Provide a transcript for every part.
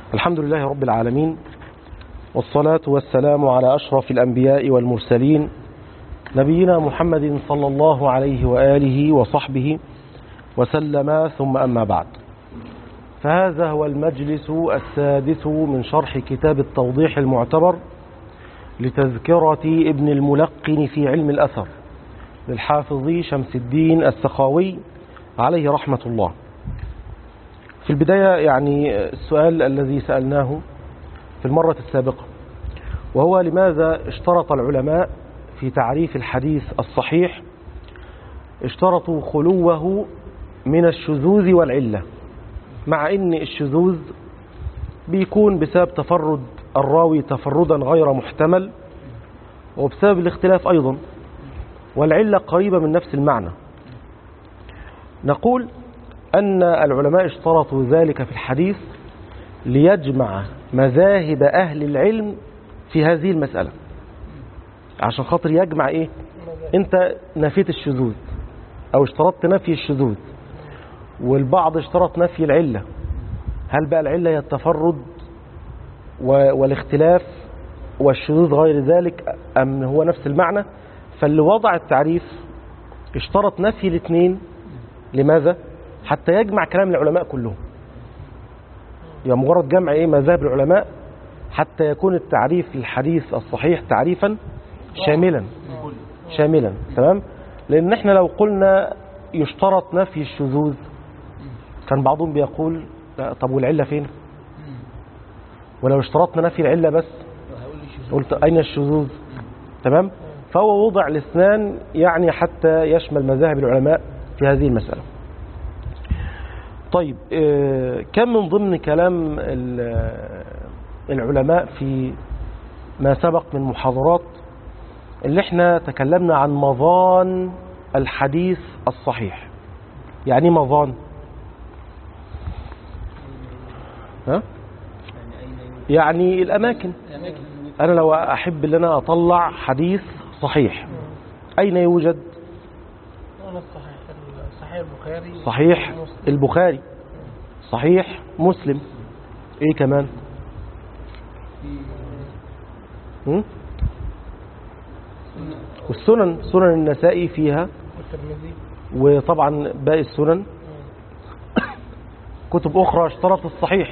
الحمد لله رب العالمين والصلاة والسلام على أشرف الأنبياء والمرسلين نبينا محمد صلى الله عليه وآله وصحبه وسلم ثم أما بعد فهذا هو المجلس السادس من شرح كتاب التوضيح المعتبر لتذكرة ابن الملقن في علم الأثر للحافظ شمس الدين السخاوي عليه رحمة الله في البداية يعني السؤال الذي سألناه في المرة السابقة وهو لماذا اشترط العلماء في تعريف الحديث الصحيح اشترطوا خلوه من الشذوذ والعلة مع ان الشذوذ بيكون بسبب تفرد الراوي تفردا غير محتمل وبسبب الاختلاف أيضا والعلة قريبة من نفس المعنى نقول أن العلماء اشترطوا ذلك في الحديث ليجمع مذاهب أهل العلم في هذه المسألة عشان خاطر يجمع إيه أنت نفيت الشذوذ أو اشترطت نفي الشذوذ والبعض اشترط نفي العلة هل بقى العلة هي التفرد والاختلاف والشذوذ غير ذلك أم هو نفس المعنى فاللي وضع التعريف اشترط نفي الاثنين لماذا حتى يجمع كلام العلماء كلهم يعني مجرد جمع ايه مذاهب العلماء حتى يكون التعريف للحديث الصحيح تعريفا شاملا شاملا تمام لان احنا لو قلنا يشترط نفي الشذوذ كان بعضهم بيقول طب والعله فين ولو اشترطنا نفي العله بس قلت اين الشذوذ تمام فهو وضع الاثنان يعني حتى يشمل مذاهب العلماء في هذه المسألة طيب كم من ضمن كلام العلماء في ما سبق من محاضرات اللي احنا تكلمنا عن مظان الحديث الصحيح يعني مظان ها يعني الأماكن أنا لو أحب أن أنا أطلع حديث صحيح أين يوجد الصحيح صحيح البخاري صحيح البخاري صحيح مسلم ايه كمان هم؟ والسنن سنن النسائي فيها والترمذي وطبعا باقي السنن كتب أخرى اشترط الصحيح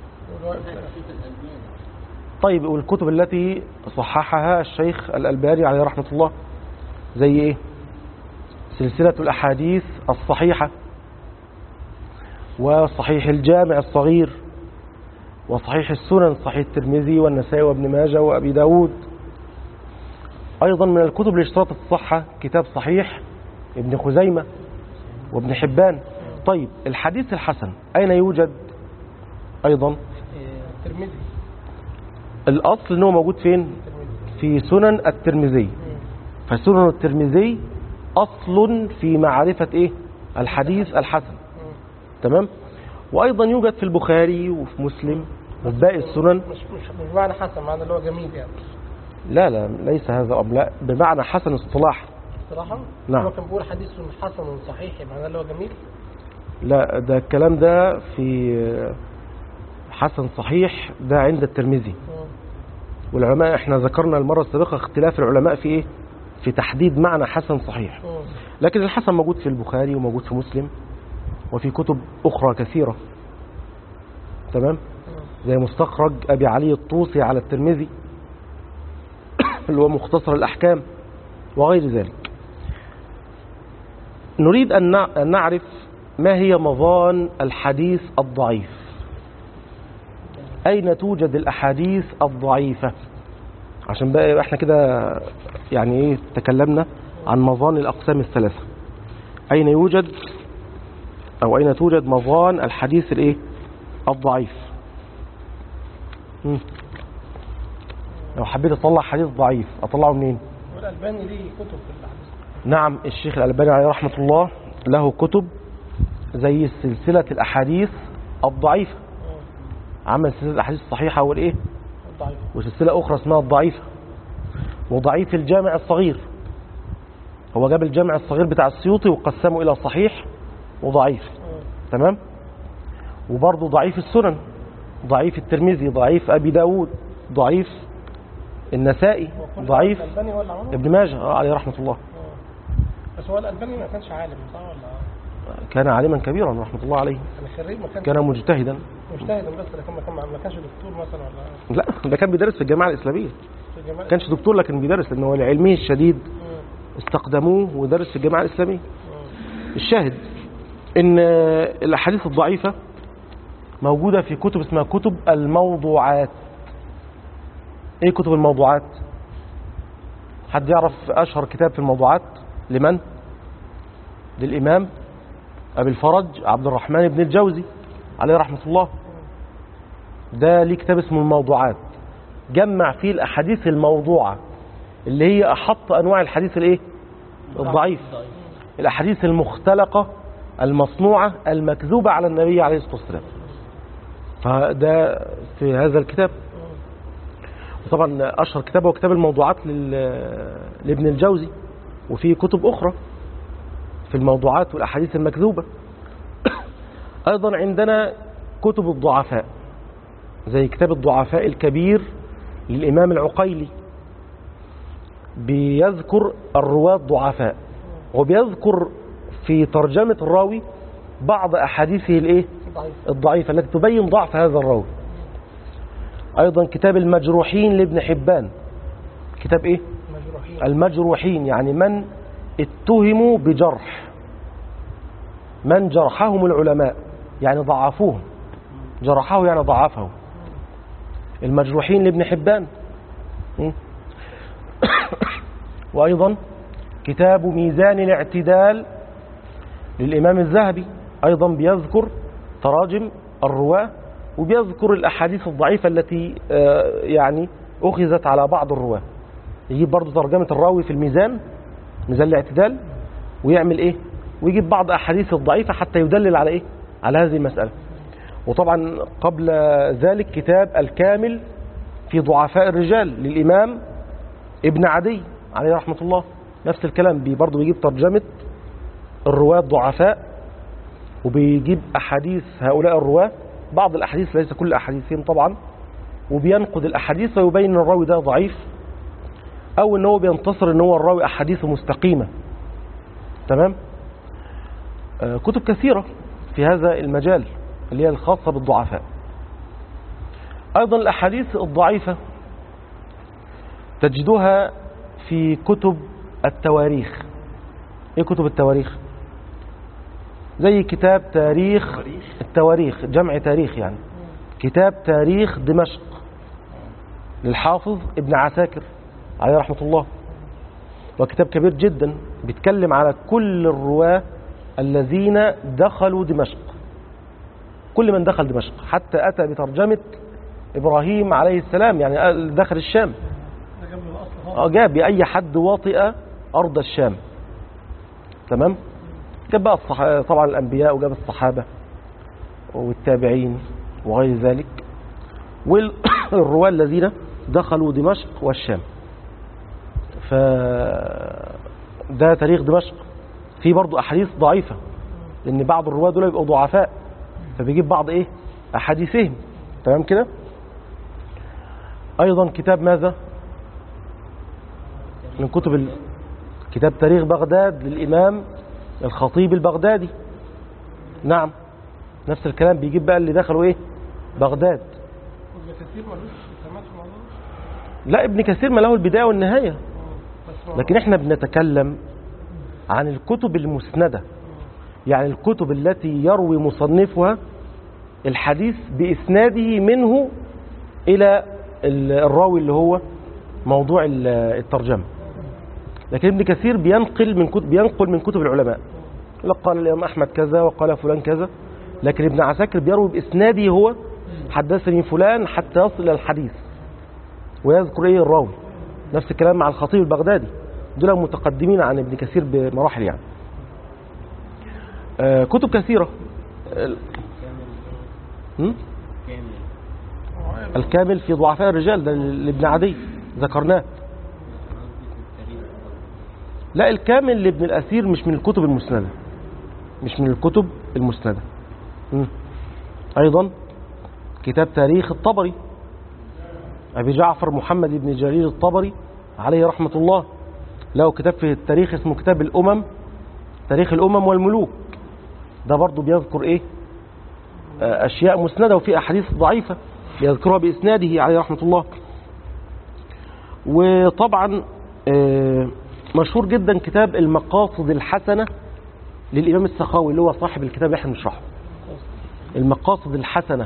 طيب والكتب التي صححها الشيخ الألباني عليه رحمة الله زي ايه سلسلة الأحاديث الصحيحة وصحيح الجامع الصغير وصحيح السنن صحيح الترمذي والنسائي وابن ماجه وأبي داود أيضا من الكتب اللي اشترطت الصحة كتاب صحيح ابن خزيمة وابن حبان طيب الحديث الحسن أين يوجد أيضا الترمذي الأصل أنه موجود فين في سنن الترمذي فسنن الترمذي أصل في معرفة إيه الحديث الحسن تمام وأيضا يوجد في البخاري وفي مسلم وفي باقي السنن مش مش مش معنى حسن معنى اللي هو جميل يعني لا لا ليس هذا أمر لا بمعنى حسن اصطلاح صراحة نعم. هو كان بيقول حديث حسن صحيح معناه اللي هو جميل لا ده الكلام ده في حسن صحيح ده عند الترمذي والعلماء احنا ذكرنا المرة السابقة اختلاف العلماء في ايه في تحديد معنى حسن صحيح لكن الحسن موجود في البخاري وموجود في مسلم وفي كتب أخرى كثيرة تمام زي مستخرج أبي علي الطوسي على الترمذي اللي هو مختصر الأحكام وغير ذلك نريد أن نع- أن نعرف ما هي مظان الحديث الضعيف أين توجد الأحاديث الضعيفة عشان بقى يبقى احنا كده يعني ايه تكلمنا عن مظان الأقسام الثلاثة أين يوجد أو أين توجد مظان الحديث الايه الضعيف مم. لو حبيت أطلع حديث ضعيف أطلعه منين والألباني ليه كتب في الحديث نعم الشيخ الألباني عليه رحمة الله له كتب زي سلسلة الأحاديث الضعيفة عمل سلسلة الأحاديث الصحيحة والإيه ضعيف وسلسلة أخرى اسمها الضعيفة وضعيف الجامع الصغير هو جاب الجامع الصغير بتاع السيوطي وقسمه إلى صحيح وضعيف تمام وبرضه ضعيف السنن ضعيف الترمذي ضعيف أبي داود ضعيف النسائي هو كل ضعيف الألباني ولا عمره؟ ابن ماجه آه عليه رحمة الله آه. بس هو الألباني ما كانش عالم صح ولا كان عالما كبيرا رحمة الله عليه كان خريج ما كانش كان مجتهدا مجتهدا بس لكن ما كان ما كانش دكتور مثلا ولا لا ده كان بيدرس في الجامعة الإسلامية في الجامعة ما كانش دكتور لكن بيدرس لأنه لعلمه الشديد مم. استخدموه ودرس في الجامعة الإسلامية مم. الشاهد ان الاحاديث الضعيفة موجودة في كتب اسمها كتب الموضوعات ايه كتب الموضوعات حد يعرف اشهر كتاب في الموضوعات لمن للامام ابي الفرج عبد الرحمن بن الجوزي عليه رحمة الله ده ليه كتاب اسمه الموضوعات جمع فيه الاحاديث الموضوعة اللي هي احط انواع الحديث الايه الضعيف الأحاديث المختلقة المصنوعة المكذوبة على النبي عليه الصلاة والسلام فده في هذا الكتاب وطبعا أشهر كتاب هو كتاب الموضوعات لل- لابن الجوزي وفي كتب أخرى في الموضوعات والأحاديث المكذوبة أيضا عندنا كتب الضعفاء زي كتاب الضعفاء الكبير للإمام العقيلي بيذكر الرواة الضعفاء وبيذكر في ترجمة الراوي بعض أحاديثه الإيه؟ ضعيف الضعيفة التي تبين ضعف هذا الراوي أيضا كتاب المجروحين لابن حبان كتاب إيه؟ مجروحين المجروحين يعني من اتهموا بجرح من جرحهم العلماء يعني ضعفوهم جرحه يعني ضعفه المجروحين لابن حبان م? وأيضا كتاب ميزان الاعتدال للإمام الذهبي أيضا بيذكر تراجم الرواة وبيذكر الأحاديث الضعيفة التي آه، يعني أخذت على بعض الرواة يجيب برضو ترجمة الراوي في الميزان ميزان الاعتدال ويعمل إيه ويجيب بعض أحاديث الضعيفة حتى يدلل على إيه على هذه المسألة وطبعا قبل ذلك كتاب الكامل في ضعفاء الرجال للإمام ابن عدي عليه رحمة الله نفس الكلام بي برضه بيجيب ترجمة الرواة الضعفاء وبيجيب أحاديث هؤلاء الرواة بعض الأحاديث ليس كل أحاديثهم طبعا وبينقد الأحاديث ويبين أن الراوي ده ضعيف أو أن هو بينتصر أن هو الراوي أحاديثه مستقيمة تمام آه، كتب كثيرة في هذا المجال اللي هي الخاصة بالضعفاء أيضا الأحاديث الضعيفة تجدها في كتب التواريخ ايه كتب التواريخ زي كتاب تاريخ التواريخ جمع تاريخ يعني كتاب تاريخ دمشق للحافظ ابن عساكر عليه رحمة الله وكتاب كبير جدا بيتكلم على كل الرواة الذين دخلوا دمشق كل من دخل دمشق حتى أتى بترجمة إبراهيم عليه السلام يعني دخل الشام ده جاب له الأصل خالص اه جاب أي حد واطئ أرض الشام تمام جاب بقى الصح... طبعا الأنبياء وجاب الصحابة والتابعين وغير ذلك والرواة الذين دخلوا دمشق والشام ف ده تاريخ دمشق في برضو أحاديث ضعيفة لأن بعض الرواة دول يبقوا ضعفاء فبيجيب بعض إيه أحاديثهم تمام كده أيضا كتاب ماذا من كتب ال... كتاب تاريخ بغداد للإمام الخطيب البغدادي نعم نفس الكلام بيجيب بقى اللي دخلوا إيه بغداد ابن كثير ملوش كلمات في الموضوع لا ابن كثير ما له البداية والنهاية بس هو- لكن احنا بنتكلم عن الكتب المسندة يعني الكتب التي يروي مصنفها الحديث بإسناده منه إلى ال- الراوي اللي هو موضوع ال- الترجمة لكن ابن كثير بينقل من كتب بينقل من كتب العلماء يقول لك قال الإمام أحمد كذا وقال فلان كذا لكن ابن عساكر بيروي بإسناده هو حدثني فلان حتى يصل إلى الحديث ويذكر إيه الراوي نفس الكلام مع الخطيب البغدادي دول متقدمين عن ابن كثير بمراحل يعني آه، كتب كثيرة ال- هم؟ هو عارف. الكامل في ضعفاء الرجال ده لابن عدي ذكرناه لا الكامل لابن الأثير مش من الكتب المسندة مش من الكتب المسندة مم. أيضا كتاب تاريخ الطبري أبي جعفر محمد بن جرير الطبري عليه رحمة الله له كتاب في التاريخ اسمه كتاب الأمم تاريخ الأمم والملوك ده برضو بيذكر إيه آه، أشياء مسندة وفي أحاديث ضعيفة بيذكرها بإسناده عليه رحمة الله وطبعا آه، مشهور جدا كتاب المقاصد الحسنة للإمام السخاوي اللي هو صاحب الكتاب اللي احنا بنشرحه المقاصد الحسنة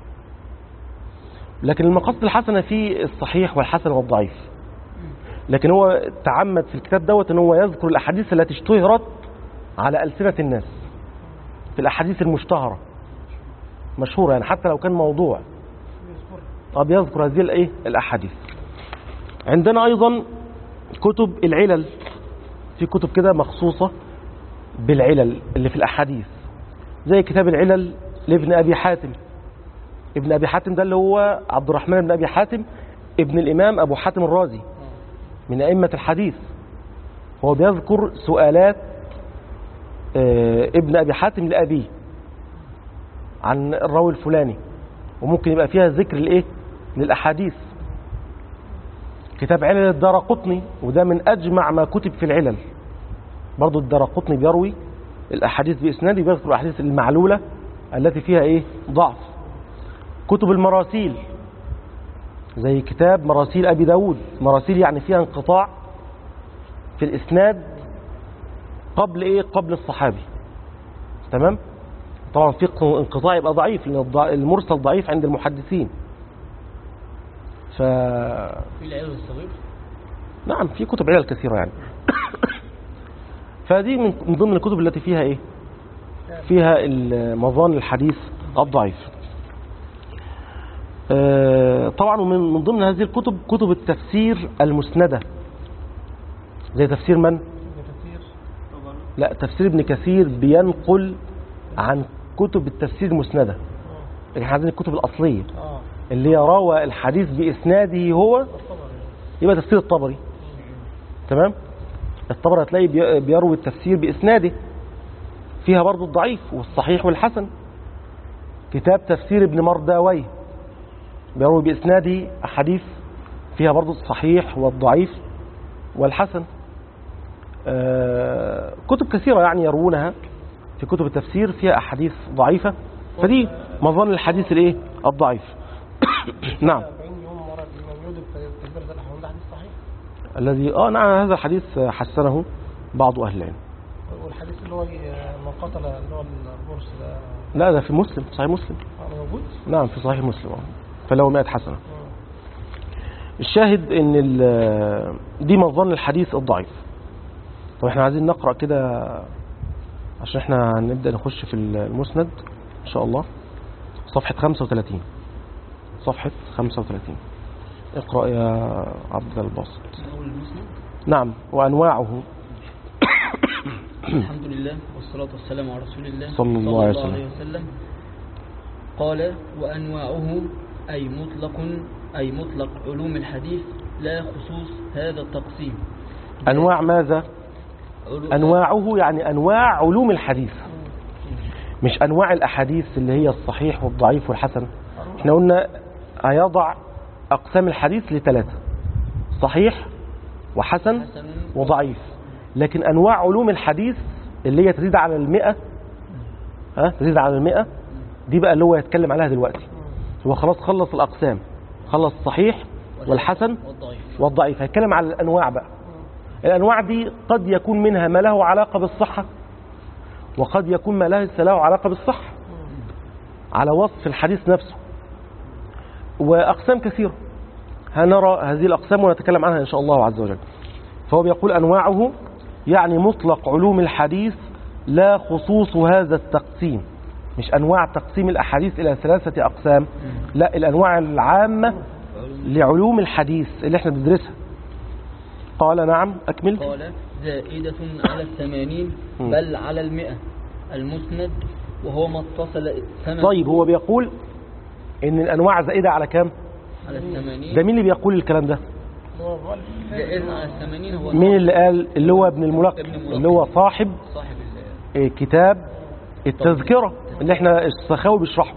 لكن المقاصد الحسنة في الصحيح والحسن والضعيف لكن هو تعمد في الكتاب دوت ان هو يذكر الاحاديث التي اشتهرت على ألسنة الناس في الاحاديث المشتهرة مشهورة يعني حتى لو كان موضوع اه بيذكر هذه الايه الاحاديث عندنا ايضا كتب العلل في كتب كده مخصوصة بالعلل اللي في الاحاديث زي كتاب العلل لابن ابي حاتم ابن ابي حاتم ده اللي هو عبد الرحمن بن ابي حاتم ابن الامام ابو حاتم الرازي من ائمه الحديث هو بيذكر سؤالات آه، ابن ابي حاتم لابيه عن الراوي الفلاني وممكن يبقى فيها ذكر الايه للاحاديث كتاب علل الدار قطني وده من اجمع ما كتب في العلل برضو الدار قطني بيروي الاحاديث باسناده بيذكر الاحاديث المعلوله التي فيها ايه ضعف كتب المراسيل زي كتاب مراسيل ابي داود مراسيل يعني فيها انقطاع في الاسناد قبل ايه قبل الصحابي تمام طبعا في انقطاع يبقى ضعيف لان الضع- المرسل ضعيف عند المحدثين ف في العلم الصغير نعم في كتب علل كثيرة يعني فدي من من ضمن الكتب التي فيها ايه فيها ال- مظان الحديث الضعيف آه، طبعا ومن من ضمن هذه الكتب كتب التفسير المسندة زي تفسير من؟ كتير لا تفسير ابن كثير بينقل عن كتب التفسير المسندة احنا عايزين الكتب الأصلية اه اللي هي روى الحديث بإسناده هو الطبري يبقى تفسير الطبري تمام الطبري هتلاقي بي- بيروي التفسير بإسناده فيها برضو الضعيف والصحيح والحسن كتاب تفسير ابن مرداوي بيروي بإسناده أحاديث فيها برضو الصحيح والضعيف والحسن آه، كتب كثيرة يعني يروونها في كتب التفسير فيها أحاديث ضعيفة فدي مظن الحديث الايه الضعيف نعم 40 يوم ورا الامام يوسف تكبير الاحرام ده حديث صحيح الذي اه نعم هذا الحديث حسنه بعض اهل العلم والحديث اللي هو من قتل اللي هو البورس ده لا ده في مسلم صحيح مسلم آه، موجود نعم في صحيح مسلم آه. فله 100 حسنه آه. الشاهد ان ال- دي مظن الحديث الضعيف طب احنا عايزين نقرا كده عشان احنا هنبدا نخش في المسند ان شاء الله صفحه 35 صفحه 35 اقرا يا عبد الباسط من أول المسلم نعم وانواعه الحمد لله والصلاة والسلام على رسول الله صلى الله عليه وسلم. وسلم قال وأنواعه أي مطلق أي مطلق علوم الحديث لا خصوص هذا التقسيم انواع ماذا علو- انواعه يعني انواع علوم الحديث مش انواع الاحاديث اللي هي الصحيح والضعيف والحسن احنا قلنا هيضع اقسام الحديث لثلاثه صحيح وحسن حسن وضعيف لكن انواع علوم الحديث اللي هي تزيد على المئة ها تزيد على المئة دي بقى اللي هو يتكلم عليها دلوقتي هو خلاص خلص الاقسام خلص الصحيح والحسن والضعيف والضعيف هيتكلم على الانواع بقى الانواع دي قد يكون منها ما له علاقه بالصحه وقد يكون ما ليس له علاقه بالصحه على وصف الحديث نفسه واقسام كثيره هنرى هذه الاقسام ونتكلم عنها ان شاء الله عز وجل فهو بيقول انواعه يعني مطلق علوم الحديث لا خصوص هذا التقسيم مش انواع تقسيم الاحاديث الى ثلاثه اقسام لا الانواع العامه علوم لعلوم الحديث اللي احنا بندرسها قال نعم أكمل قال زائدة على الثمانين مم. بل على المئة المسند وهو ما اتصل ثمن طيب هو بيقول ان الانواع زائده على كام على الثمانين ده مين اللي بيقول الكلام ده اللي هو مؤلف الكتاب. زائد على الثمانين هو مين اللي قال اللي هو ابن الملقن ابن الملقن. اللي هو صاحب صاحب ال- آه، كتاب التذكره اللي احنا السخاوي بيشرحه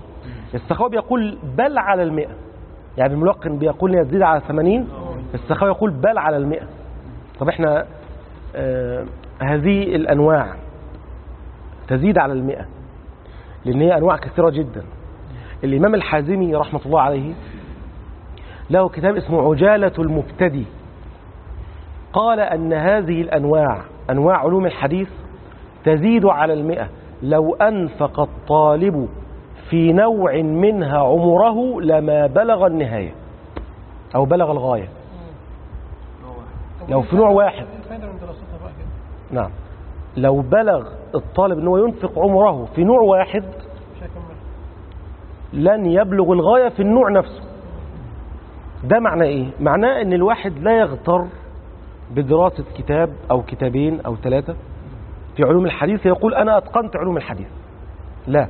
السخاوي بيقول بل على المئة يعني الملقن بيقول إن يزيد على 80 السخاوي يقول بل على المئة طب احنا آه هذه الأنواع تزيد على المئة لأن هي أنواع كثيرة جدا الإمام الحازمي رحمة الله عليه له كتاب اسمه عجالة المبتدي قال أن هذه الأنواع أنواع علوم الحديث تزيد على المئة لو أنفق الطالب في نوع منها عمره لما بلغ النهاية أو بلغ الغاية لو في نوع واحد الفايدة من دراستها بقى كده نعم لو بلغ الطالب أنه ينفق عمره في نوع واحد مش هيكمل لن يبلغ الغاية في النوع نفسه ده معناه ايه معناه ان الواحد لا يغتر بدراسة كتاب او كتابين او ثلاثة في علوم الحديث يقول انا اتقنت علوم الحديث لا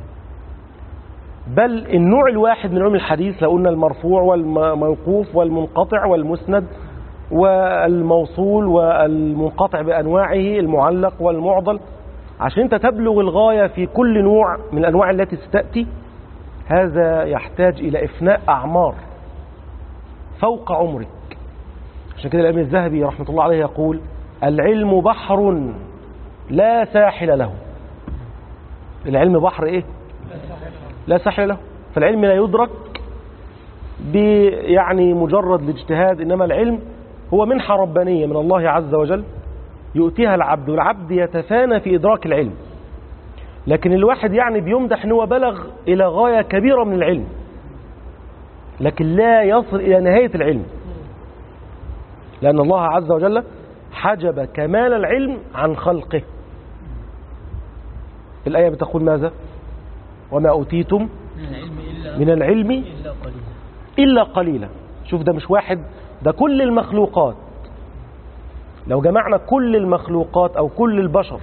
بل النوع الواحد من علوم الحديث لو قلنا المرفوع والموقوف والمنقطع والمسند والموصول والمنقطع بانواعه المعلق والمعضل عشان انت تبلغ الغاية في كل نوع من الانواع التي ستأتي هذا يحتاج إلى إفناء أعمار فوق عمرك عشان كده الأمير الذهبي رحمة الله عليه يقول العلم بحر لا ساحل له العلم بحر إيه لا ساحل له فالعلم لا يدرك ب يعني مجرد الاجتهاد إنما العلم هو منحة ربانية من الله عز وجل يؤتيها العبد والعبد يتفانى في إدراك العلم لكن الواحد يعني بيمدح ان هو بلغ الى غايه كبيره من العلم لكن لا يصل الى نهايه العلم لان الله عز وجل حجب كمال العلم عن خلقه الايه بتقول ماذا وما اوتيتم من العلم إلا من العلم إلا قليلا الا قليلا شوف ده مش واحد ده كل المخلوقات لو جمعنا كل المخلوقات او كل البشر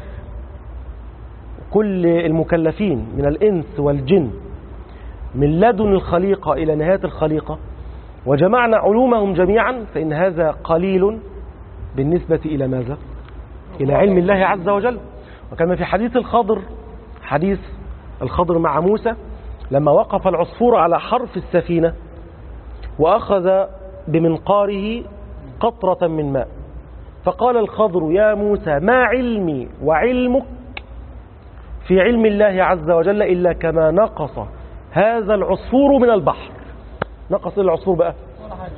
كل المكلفين من الإنس والجن من لدن الخليقة إلى نهاية الخليقة وجمعنا علومهم جميعا فإن هذا قليل بالنسبة إلى ماذا؟ إلى علم الله عز وجل وكما في حديث الخضر حديث الخضر مع موسى لما وقف العصفور على حرف السفينة وأخذ بمنقاره قطرة من ماء فقال الخضر يا موسى ما علمي وعلمك في علم الله عز وجل إلا كما نقص هذا العصفور من البحر نقص إيه العصفور بقى ولا حاجة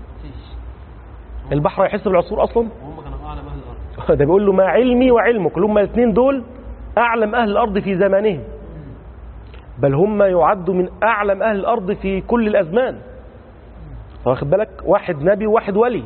البحر يحس بالعصفور أصلا وهم كانوا اعلم اهل الارض ده بيقول له ما علمي وعلمك هما الاثنين دول أعلم أهل الأرض في زمانهم بل هم يعدوا من أعلم أهل الأرض في كل الأزمان واخد بالك واحد نبي وواحد ولي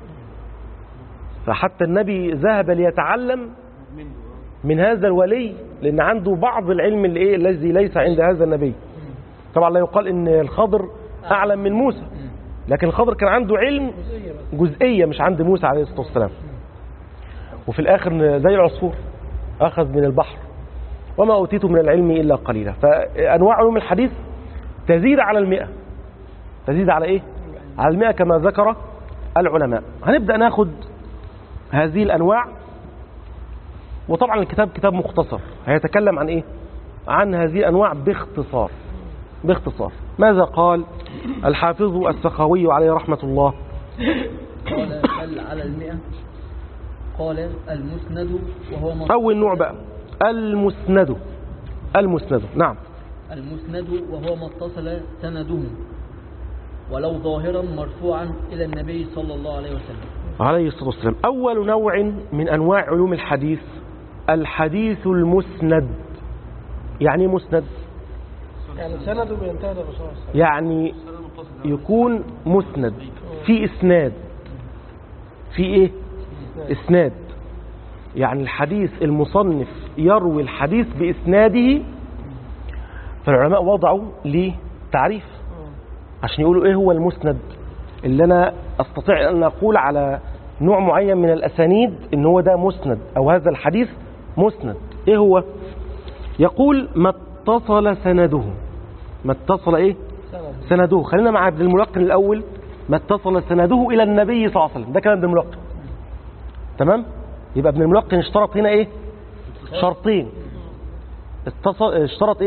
فحتى النبي ذهب ليتعلم منه من هذا الولي لأن عنده بعض العلم اللي إيه الذي ليس عند هذا النبي طبعا لا يقال إن الخضر أعلم من موسى لكن الخضر كان عنده علم جزئية بس جزئية مش عند موسى عليه الصلاة والسلام وفي الآخر زي العصفور أخذ من البحر وما أوتيت من العلم إلا قليلا فأنواع علوم الحديث تزيد على المئة تزيد على إيه؟ على المئة كما ذكر العلماء هنبدأ ناخد هذه الأنواع وطبعا الكتاب كتاب مختصر هيتكلم عن إيه؟ عن هذه الأنواع باختصار باختصار ماذا قال الحافظ السخاوي عليه رحمة الله قال هل على المئة قال المسند وهو ما أول نوع بقى المسند المسند نعم المسند وهو ما اتصل سنده ولو ظاهرا مرفوعا إلى النبي صلى الله عليه وسلم عليه الصلاة والسلام أول نوع من أنواع علوم الحديث الحديث المسند يعني إيه مسند يعني سنده بينتهي للرسول صلى الله عليه وسلم يعني السنة المتصل يكون مسند في إسناد في إيه إسناد يعني الحديث المصنف يروي الحديث بإسناده فالعلماء وضعوا ليه تعريف عشان يقولوا ايه هو المسند اللي انا استطيع ان اقول على نوع معين من الاسانيد ان هو ده مسند او هذا الحديث مسند ايه هو يقول ما اتصل سنده ما اتصل ايه سند سنده خلينا مع ابن الملقن الاول ما اتصل سنده الى النبي صلى الله عليه وسلم ده كلام ابن الملقن تمام يبقى ابن الملقن اشترط هنا ايه شرطين اتصل اشترط ايه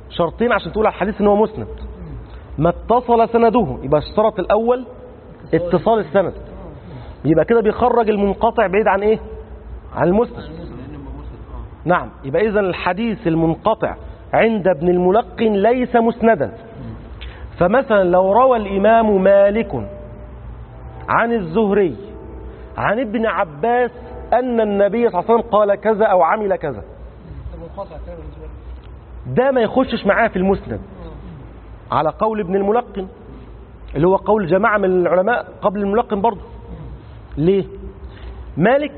شرطين عشان تقول على الحديث ان هو مسند ما اتصل سنده يبقى الشرط الاول اتصال السند يبقى كده بيخرج المنقطع بعيد عن ايه عن المسند لان يبقى مسند اه نعم يبقى اذا الحديث المنقطع عند ابن الملقن ليس مسندا فمثلا لو روى الامام مالك عن الزهري عن ابن عباس ان النبي صلى الله عليه وسلم قال كذا او عمل كذا ده منقطع كده بالنسبه لي ده ما يخشش معاه في المسند على قول ابن الملقن اللي هو قول جماعة من العلماء قبل الملقن برضه ليه مالك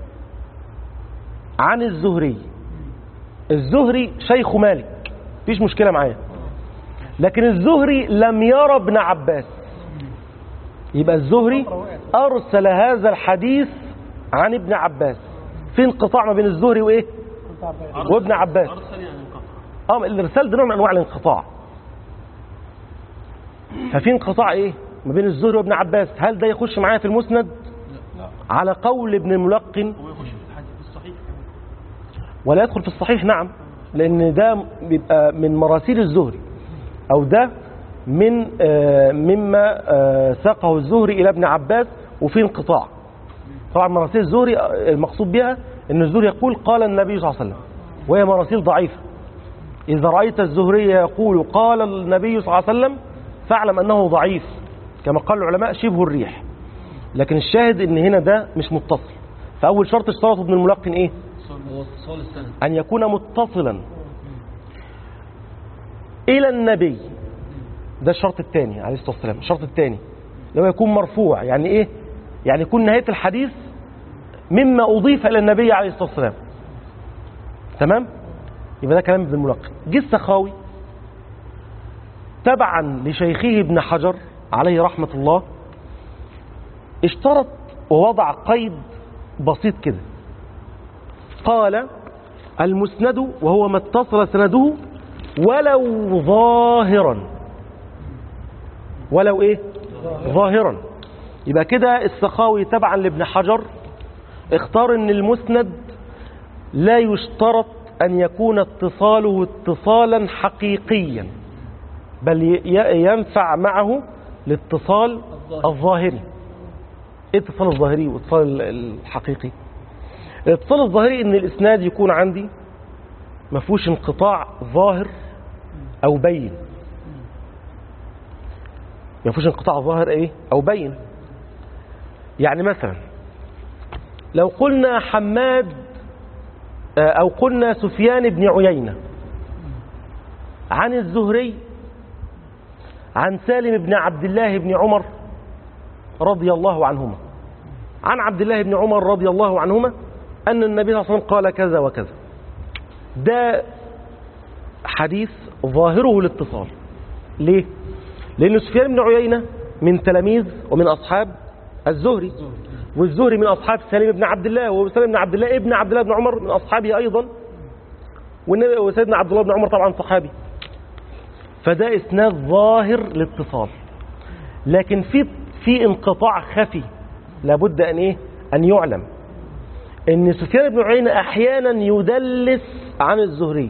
عن الزهري الزهري شيخ مالك مفيش مشكلة معاه لكن الزهري لم يرى ابن عباس يبقى الزهري أرسل هذا الحديث عن ابن عباس في انقطاع ما بين الزهري وإيه كنت عباس أرسل- وابن عباس. ارسل يعني انقطع اه الارسال ده نوع من انواع الانقطاع ففي انقطاع ايه ما بين الزهري وابن عباس هل ده يخش معايا في المسند على قول ابن الملقن هو يخش في الحديث الصحيح كمان ولا يدخل في الصحيح نعم لان ده بيبقى من مراسيل الزهري او ده من آه، مما آه، ساقه الزهري الى ابن عباس وفي انقطاع طبعا مراسيل الزهري آه، المقصود بها ان الزهري يقول قال النبي صلى الله عليه وسلم وهي مراسيل ضعيفه اذا رايت الزهري يقول قال النبي صلى الله عليه وسلم فاعلم انه ضعيف كما قال العلماء شبه الريح لكن الشاهد ان هنا ده مش متصل فاول شرط اشترطه ابن الملقن ايه هو اتصال السند أن يكون متصلا إلى النبي ده الشرط الثاني عليه الصلاة والسلام الشرط الثاني لو يكون مرفوع يعني إيه يعني يكون نهاية الحديث مما أضيف إلى النبي عليه الصلاة والسلام تمام يبقى ده كلام ابن الملقن جه السخاوي تبعا لشيخه ابن حجر عليه رحمة الله اشترط ووضع قيد بسيط كده قال المسند وهو ما اتصل سنده ولو ظاهرا ولو ايه ظاهرا يبقى كده السخاوي تبعا لابن حجر اختار ان المسند لا يشترط ان يكون اتصاله اتصالا حقيقيا بل ي- ينفع معه الاتصال الظاهر. الظاهري ايه اتصال الظاهري واتصال ال- الحقيقي الاتصال الظاهري ان الاسناد يكون عندي ما فيهوش انقطاع ظاهر او بين ما فيهوش انقطاع ظاهر ايه او بين يعني مثلا لو قلنا حماد آه، او قلنا سفيان بن عيينة عن الزهري عن سالم بن عبد الله بن عمر رضي الله عنهما عن عبد الله بن عمر رضي الله عنهما أن النبي صلى الله عليه وسلم قال كذا وكذا ده حديث ظاهره الاتصال ليه؟ لأن سفيان بن عيينة من تلاميذ ومن أصحاب الزهري والزهري من أصحاب سالم بن عبد الله وسالم بن عبد الله ابن عبد الله بن عمر من أصحابه أيضا والنبي وسيدنا عبد الله بن عمر طبعا صحابي فده إسناد ظاهر الاتصال لكن في في انقطاع خفي لابد ان ايه ان يعلم ان سفيان بن عيينة احيانا يدلس عن الزهري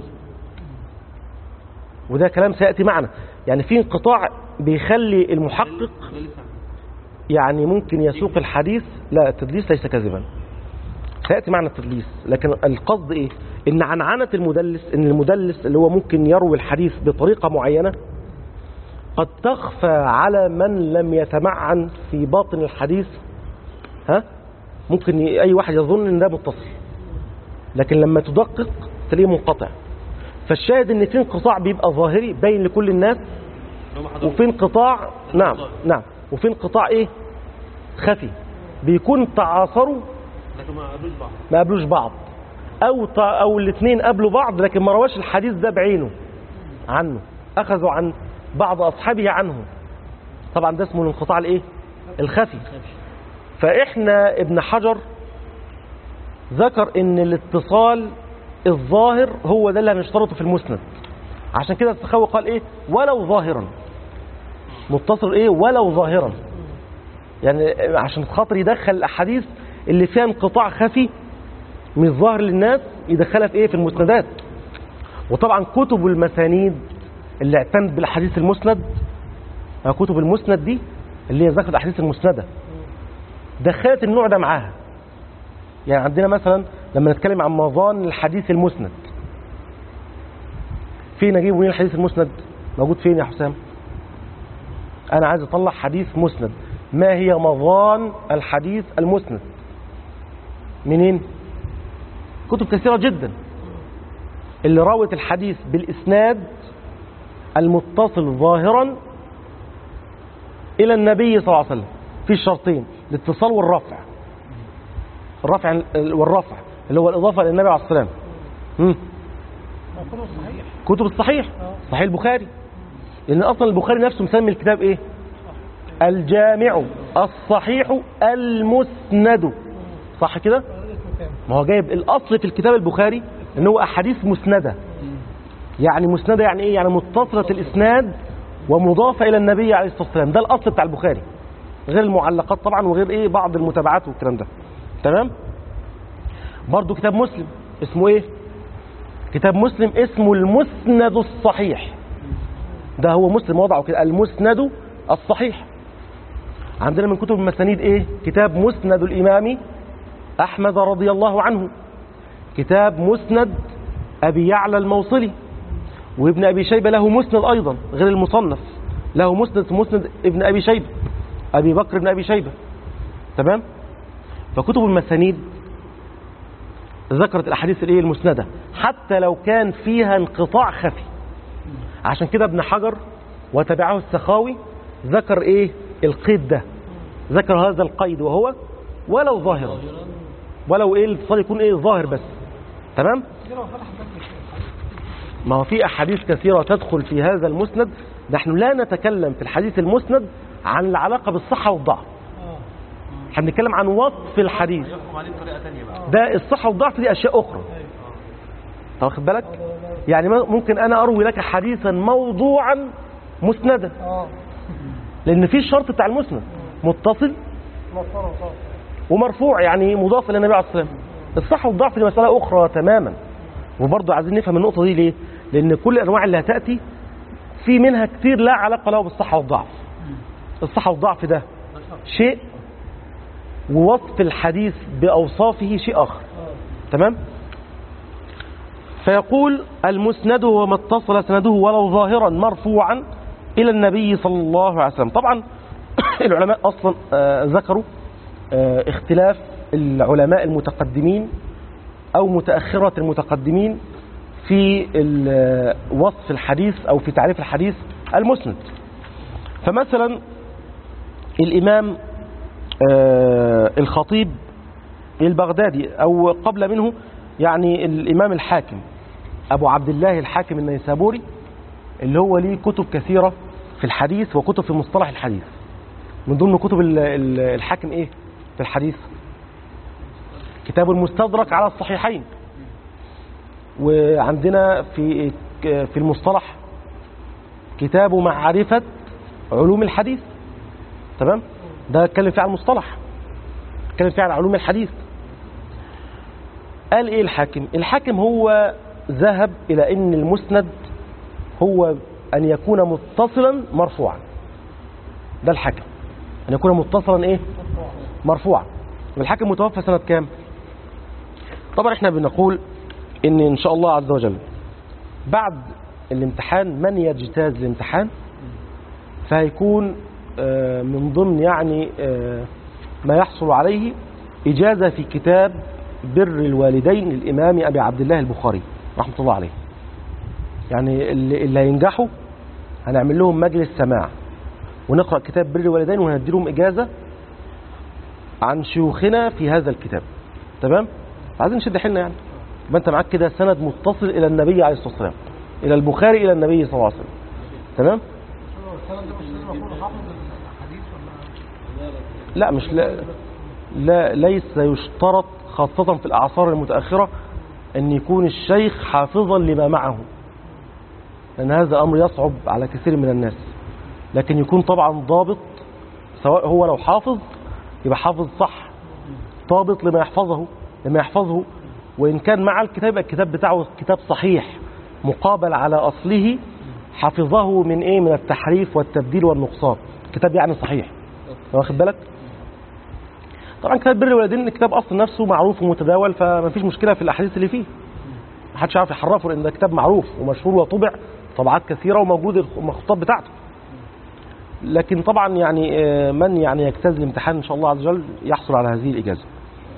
وده كلام سياتي معنا يعني في انقطاع بيخلي المحقق ده لسه يعني ممكن يسوق الحديث لا التدليس ليس كذبا سياتي معنا التدليس لكن القصد ايه ان عنعنه المدلس ان المدلس اللي هو ممكن يروي الحديث بطريقه معينه قد تخفى على من لم يتمعن في باطن الحديث ها ممكن ي- اي واحد يظن ان ده متصل لكن لما تدقق تلاقيه منقطع فالشاهد ان في انقطاع بيبقى ظاهري باين لكل الناس لو ما حضرش وفي انقطاع نعم نعم وفي انقطاع ايه خفي بيكون تعاصروا لكن ما قابلوش بعض ما قابلوش بعض او ت- او الاثنين قابلوا بعض لكن ما رواش الحديث ده بعينه عنه اخذوا عن بعض اصحابه عنه طبعا ده اسمه الانقطاع الايه الخفي فاحنا ابن حجر ذكر ان الاتصال الظاهر هو ده اللي هنشترطه في المسند عشان كده السخاوي قال ايه ولو ظاهرا متصل ايه ولو ظاهرا يعني عشان خاطر يدخل الاحاديث اللي فيها انقطاع خفي مش ظاهر للناس يدخلها في ايه في المسندات وطبعا كتب المسانيد اللي اعتمد بالاحاديث المسند آه، كتب المسند دي اللي هي ذكرت الاحاديث المسنده دخلت النوع ده معاها يعني عندنا مثلا لما نتكلم عن مظان الحديث المسند فين اجيب منين الحديث المسند موجود فين يا حسام انا عايز اطلع حديث مسند ما هي مظان الحديث المسند منين كتب كثيرة جدا اللي راوت الحديث بالإسناد المتصل ظاهرا إلى النبي صلى الله عليه وسلم في الشرطين الاتصال والرفع الرفع والرفع اللي هو الإضافة للنبي عليه الصلاة والسلام مم. مفهوم صحيح كتب الصحيح اه صحيح البخاري لأن أصلا البخاري نفسه مسمي الكتاب إيه الجامع الصحيح المسند صح كده اسمه كام ما هو جايب الأصل في الكتاب البخاري إن هو أحاديث مسندة يعني مسندة يعني إيه يعني متصلة الإسناد ومضافة إلى النبي عليه الصلاة والسلام ده الأصل بتاع البخاري غير المعلقات طبعا وغير إيه بعض المتابعات والكلام ده تمام برضو كتاب مسلم اسمه إيه كتاب مسلم اسمه المسند الصحيح ده هو مسلم وضعه كده المسند الصحيح عندنا من كتب المسانيد ايه كتاب مسند الامام احمد رضي الله عنه كتاب مسند ابي يعلى الموصلي وابن ابي شيبه له مسند ايضا غير المصنف له مسند مسند ابن ابي شيبه ابي بكر بن ابي شيبه تمام فكتب المسانيد ذكرت الاحاديث الايه المسنده حتى لو كان فيها انقطاع خفي عشان كده ابن حجر وتبعه السخاوي ذكر ايه القيد ده ذكر هذا القيد وهو ولو ظاهرا ولو ايه الاتصال يكون ايه ظاهر بس تمام كده هو فتح باب ما هو في احاديث كثيره تدخل في هذا المسند نحن لا نتكلم في الحديث المسند عن العلاقه بالصحه والضعف اه احنا بنتكلم عن وصف الحديث يحكم عليه بطريقه ثانيه بقى ده الصحه والضعف دي اشياء اخرى ايوه طب واخد بالك يعني ممكن انا اروي لك حديثا موضوعا مسندا اه لان في الشرط بتاع المسند متصل مفهوم صح ومرفوع يعني مضاف الى النبي عليه الصلاه والسلام الصحه والضعف دي مساله اخرى تماما وبرضه عايزين نفهم النقطه دي ليه لان كل الانواع اللي هتاتي في منها كتير لا علاقه له بالصحه والضعف الصحه والضعف ده شيء ووصف الحديث باوصافه شيء اخر تمام فيقول المسند هو ما اتصل سنده ولو ظاهرا مرفوعا الى النبي صلى الله عليه وسلم طبعا العلماء اصلا آه، ذكروا آه، اختلاف العلماء المتقدمين او متاخره المتقدمين في ال- وصف الحديث او في تعريف الحديث المسند فمثلا الامام آه، الخطيب البغدادي او قبل منه يعني الامام الحاكم ابو عبد الله الحاكم النيسابوري اللي هو ليه كتب كثيره في الحديث وكتب في مصطلح الحديث من ضمن كتب ال- ال- الحاكم ايه في الحديث كتاب المستدرك على الصحيحين وعندنا في في المصطلح كتاب معرفة علوم الحديث تمام ده اتكلم فيه على المصطلح اتكلم فيه على علوم الحديث قال ايه الحاكم الحاكم هو ذهب الى ان المسند هو ان يكون متصلا مرفوعا ده الحاكم ان يكون متصلا ايه مرفوعا والحاكم متوفى سنة كام طبعا احنا بنقول ان ان شاء الله عز وجل بعد الامتحان من يجتاز الامتحان فهيكون آه، من ضمن يعني آه، ما يحصل عليه إجازة في كتاب بر الوالدين للإمام أبي عبد الله البخاري رحمة الله عليه يعني اللي اللي هينجحوا هنعمل لهم مجلس سماع ونقرأ كتاب بر الوالدين وهندي لهم إجازة عن شيوخنا في هذا الكتاب تمام عايزين نشد حيلنا يعني يبقى انت معاك كده سند متصل الى النبي عليه الصلاه والسلام الى البخاري الى النبي صلى الله عليه وسلم تمام السند ده مش لازم اكون حافظ الحديث ولا لا مش لا, لا ليس يشترط خاصة في الأعصار المتأخرة أن يكون الشيخ حافظا لما معه لأن هذا أمر يصعب على كثير من الناس لكن يكون طبعا ضابط سواء هو لو حافظ يبقى حافظ صح ضابط لما يحفظه لما يحفظه وإن كان مع الكتاب يبقى الكتاب بتاعه كتاب صحيح مقابل على أصله حفظه من ايه من التحريف والتبديل والنقصان كتاب يعني صحيح واخد بالك طبعا كتاب بر الوالدين الكتاب اصلا نفسه معروف ومتداول فما فيش مشكله في الاحاديث اللي فيه ما حدش يعرف يحرفه لان ده كتاب معروف ومشهور وطبع طبعات كثيره وموجود المخطوطات بتاعته لكن طبعا يعني آه، من يعني يجتاز الامتحان ان شاء الله عز وجل يحصل على هذه الاجازه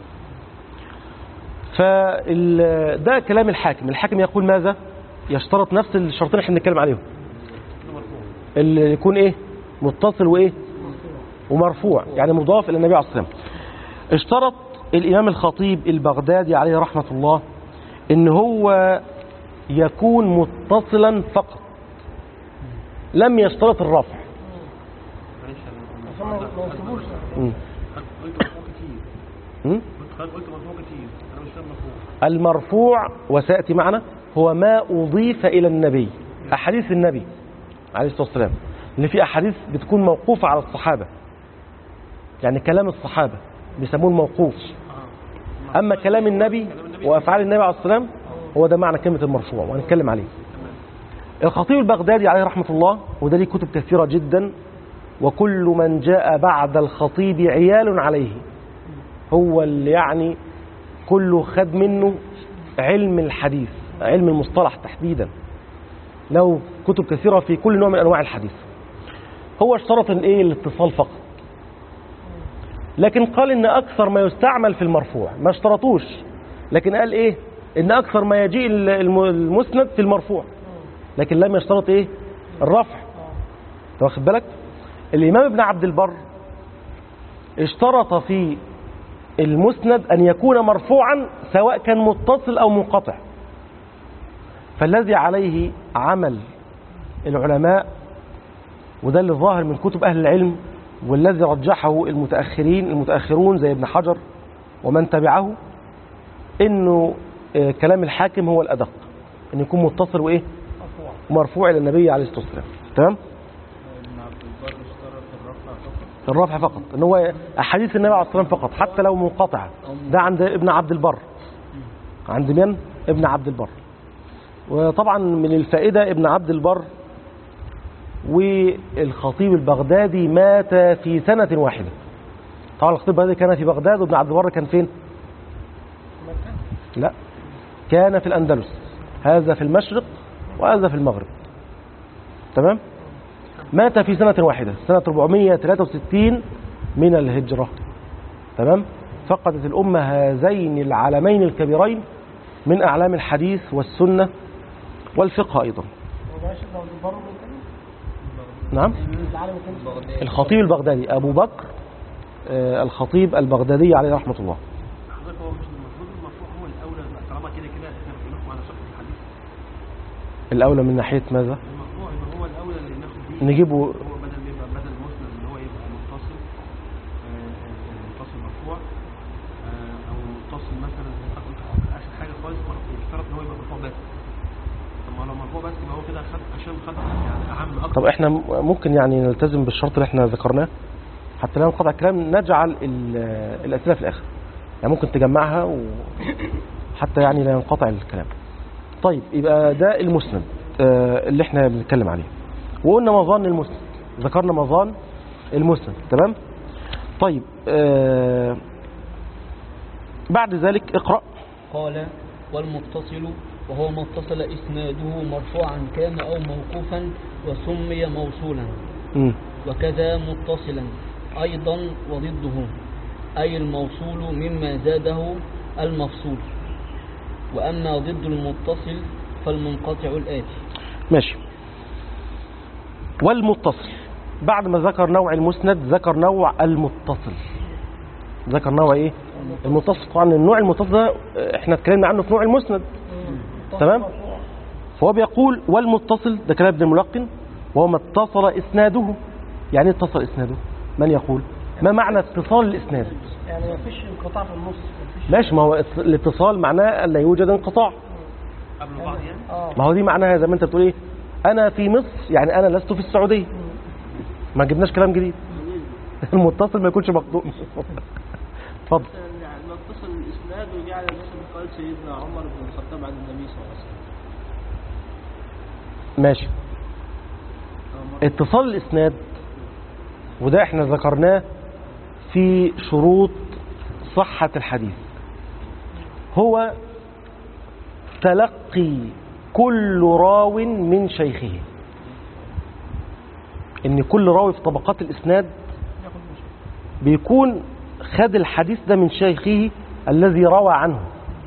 فال ده كلام الحاكم الحاكم يقول ماذا يشترط نفس الشرطين اللي احنا بنتكلم عليهم اللي يكون ايه متصل وايه ومرفوع يعني مضاف الى النبي عليه الصلاه والسلام اشترط الامام الخطيب البغدادي عليه رحمه الله ان هو يكون متصلا فقط لم يشترط الرفع معلش انا عشان ما ما يسيبوش مم. قلت مرفوع كتير مم. قلت قلت مرفوع كتير انا مش فاهم مرفوع المرفوع وسيأتي معنا هو ما أضيف إلى النبي أحاديث النبي عليه الصلاة والسلام اللي في أحاديث بتكون موقوفة على الصحابة يعني كلام الصحابة بيسموه الموقوف اه أما كلام النبي وأفعال النبي عليه الصلاة والسلام هو ده معنى كلمة المرفوع وهنتكلم عليه الخطيب البغدادي عليه رحمة الله وده ليه كتب كثيرة جدا وكل من جاء بعد الخطيب عيال عليه هو اللي يعني كله خد منه علم الحديث علم المصطلح تحديدا له كتب كثيرة في كل نوع من أنواع الحديث هو اشترط الايه الاتصال فقط لكن قال ان اكثر ما يستعمل في المرفوع ما اشترطوش لكن قال ايه ان اكثر ما يجيء الم- المسند في المرفوع لكن لم يشترط ايه الرفع أنت واخد بالك الامام ابن عبد البر اشترط في المسند ان يكون مرفوعا سواء كان متصل او منقطع فالذي عليه عمل العلماء وده اللي ظاهر من كتب اهل العلم والذي رجحه المتاخرين المتاخرون زي ابن حجر ومن تبعه انه آه، كلام الحاكم هو الادق ان يكون متصل وايه مرفوع مرفوع الى النبي عليه الصلاه والسلام تمام ابن عبد البر اشترط الرفع فقط الرفع فقط ان هو احاديث النبي عليه الصلاه والسلام فقط حتى لو منقطعه ده عند ابن عبد البر عند من ابن عبد البر وطبعا من الفائده ابن عبد البر والخطيب البغدادي مات في سنه واحده طبعا الخطيب البغدادي كان في بغداد وابن عبد البر كان فين لا كان في الأندلس هذا في المشرق وهذا في المغرب تمام مات في سنة واحدة سنة 463 من الهجرة تمام فقدت الأمة هذين العالمين الكبيرين من أعلام الحديث والسنة والفقه أيضا هو ماشي لو البر من تاني نعم العالم التاني الخطيب البغدادي أبو بكر آه، الخطيب البغدادي عليه رحمة الله حضرتك هو مش المفروض المرفوع هو الاولى طالما كده كده احنا بنحكم على شرط الحديث الأولى من ناحية ماذا المرفوع يبقى هو الاولى اللي ناخد بيه نجيبه هو بدل ما يبقى بدل مسند ان هو يبقى متصل آه، آه، متصل مرفوع آه، او متصل مثلا زي ما قلت اخر حاجه خالص مرفوع يشترط ان هو يبقى مرفوع بس طب ما لو مرفوع بس يبقى هو كده خد عشان خد يعني اعم اكتر طب احنا ممكن يعني نلتزم بالشرط اللي احنا ذكرناه حتى لا ننقطع الكلام نجعل ال- الأسئلة في الآخر يعني ممكن تجمعها وحتى يعني لا ينقطع الكلام طيب يبقى ده المسند آه، اللي احنا بنتكلم عليه وقلنا مظان المسند ذكرنا مظان المسند تمام طيب آه، بعد ذلك اقرأ قال والمتصل وهو ما اتصل إسناده مرفوعا كان أو موقوفا وسمي موصولا مم. وكذا متصلا أيضا وضده أي الموصول مما زاده المفصول وأما ضد المتصل فالمنقطع الآتي ماشي والمتصل بعد ما ذكر نوع المسند ذكر نوع المتصل ذكر نوع ايه المتصل طبعا النوع المتصل ده احنا اتكلمنا عنه في نوع المسند تمام فهو بيقول والمتصل ده كلام ابن الملقن وهو ما اتصل اسناده يعني ايه اتصل اسناده من يقول ما معنى اتصال الاسناد يعني مفيش انقطاع في النص مفيش ماشي ما هو الاتصال معناه ان لا يوجد انقطاع قبل بعض يعني اه ما هو دي معناها زي ما انت بتقول ايه انا في مصر يعني انا لست في السعوديه ما جبناش كلام جديد المتصل ما يكونش مقطوع اتفضل يعني متصل الاسناد وجعل مثل قال سيدنا عمر بن الخطاب عن النبي صلى الله عليه وسلم ماشي اتصال الإسناد وده احنا ذكرناه في شروط صحة الحديث هو تلقي كل راو من شيخه ان كل راوي في طبقات الإسناد بيكون خد الحديث ده من شيخه الذي روى عنه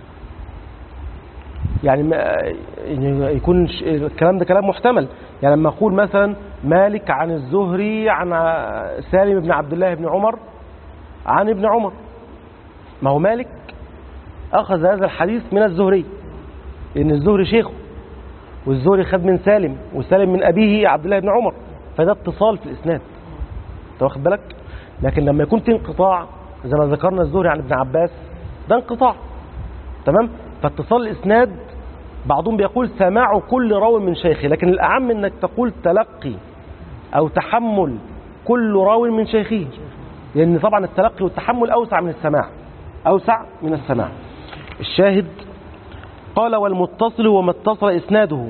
يعني ما يعني يكون ش- الكلام ده كلام محتمل يعني لما اقول مثلا مالك عن الزهري عن ع- سالم بن عبد الله بن عمر عن ابن عمر ما هو مالك اخذ هذا الحديث من الزهري لان الزهري شيخه والزهري خد من سالم وسالم من ابيه عبد الله بن عمر فده اتصال في الاسناد انت واخد بالك لكن لما يكون في انقطاع زي ما ذكرنا الزهري عن ابن عباس ده انقطاع تمام فاتصال الاسناد بعضهم بيقول سماع كل راو من شيخه لكن الاعم انك تقول تلقي او تحمل كل راو من شيخه لان طبعا التلقي والتحمل اوسع من السماع اوسع من السماع الشاهد قال والمتصل وما اتصل اسناده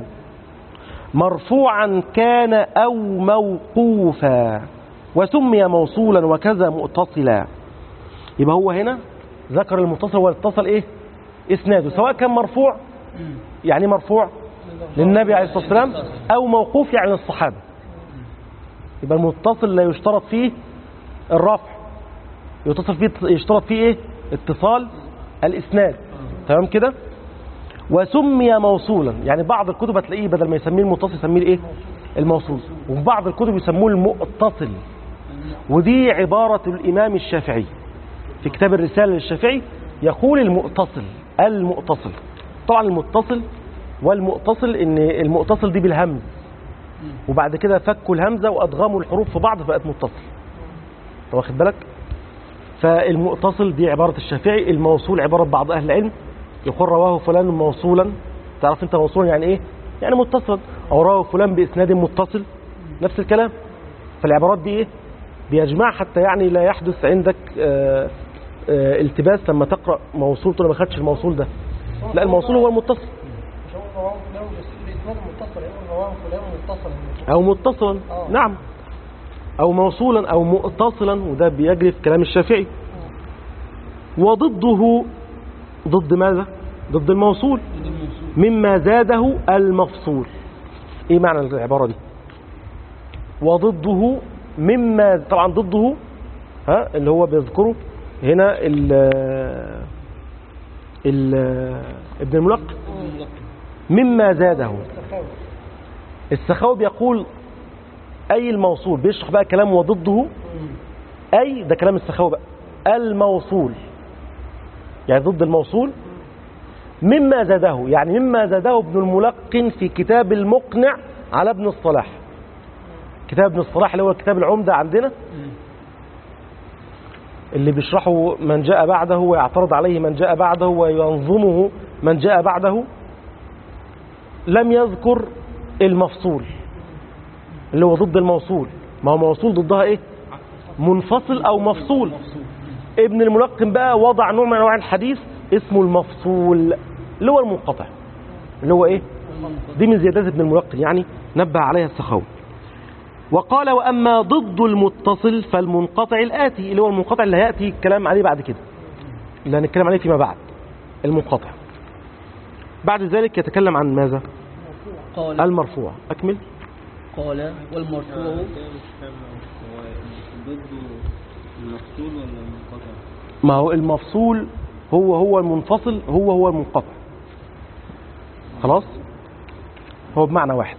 مرفوعا كان او موقوفا وسمي موصولا وكذا متصلا يبقى هو هنا ذكر المتصل واتصل ايه اسناده سواء كان مرفوع يعني مرفوع للنبي عليه الصلاه والسلام او موقوف يعني للصحابه يبقى المتصل لا يشترط فيه الرفع يتصل فيه يشترط فيه ايه اتصال الاسناد تمام كده وسمي موصولا يعني بعض الكتب هتلاقيه بدل ما يسميه المتصل يسميه الايه الموصول وفي بعض الكتب يسموه المتصل ودي عبارة الإمام الشافعي في كتاب الرسالة للشافعي يقول المتصل المتصل طبعا المتصل والمتصل ان المتصل دي بالهمز وبعد كده فكوا الهمزة وأدغموا الحروف في بعض فبقت متصل أنت واخد بالك فالمتصل دي عبارة الشافعي الموصول عبارة بعض أهل العلم يقول رواه فلان موصولا تعرف انت موصولا يعني ايه يعني متصل او رواه فلان باسناد متصل نفس الكلام فالعبارات دي ايه بيجمع حتى يعني لا يحدث عندك آه، آه، التباس لما تقرا موصول تقول ما خدش الموصول ده لا الموصول هو المتصل مش هو رواه فلان بس الاسناد متصل يقول رواه فلان متصل او متصلا آه. نعم او موصولا او متصلا وده بيجري في كلام الشافعي وضده ضد ماذا ضد الموصول مما زاده المفصول ايه معنى العبارة دي وضده مما طبعا ضده ها اللي هو بيذكره هنا ال ال ابن الملقن مما زاده السخاوي بيقول أي الموصول بيشرح بقى كلام وضده أي ده كلام السخاوي بقى الموصول يعني ضد الموصول مما زاده يعني مما زاده ابن الملقن في كتاب المقنع على ابن الصلاح كتاب ابن الصلاح اللي هو كتاب العمدة عندنا اللي بيشرحه من جاء بعده ويعترض عليه من جاء بعده وينظمه من جاء بعده لم يذكر المفصول اللي هو ضد الموصول ما هو موصول ضدها ايه منفصل او مفصول ابن الملقن بقى وضع نوع من انواع الحديث اسمه المفصول اللي هو المنقطع اللي هو ايه دي من زيادات ابن الملقن يعني نبه عليها السخاوي وقال واما ضد المتصل فالمنقطع الاتي اللي هو المنقطع اللي هياتي الكلام عليه بعد كده اللي هنتكلم عليه فيما بعد المنقطع بعد ذلك يتكلم عن ماذا قال المرفوع اكمل قال والمرفوع هو ضده المقتول ولا المنقطع؟ ما هو المفصول هو هو المنفصل هو هو المنقطع خلاص هو بمعنى واحد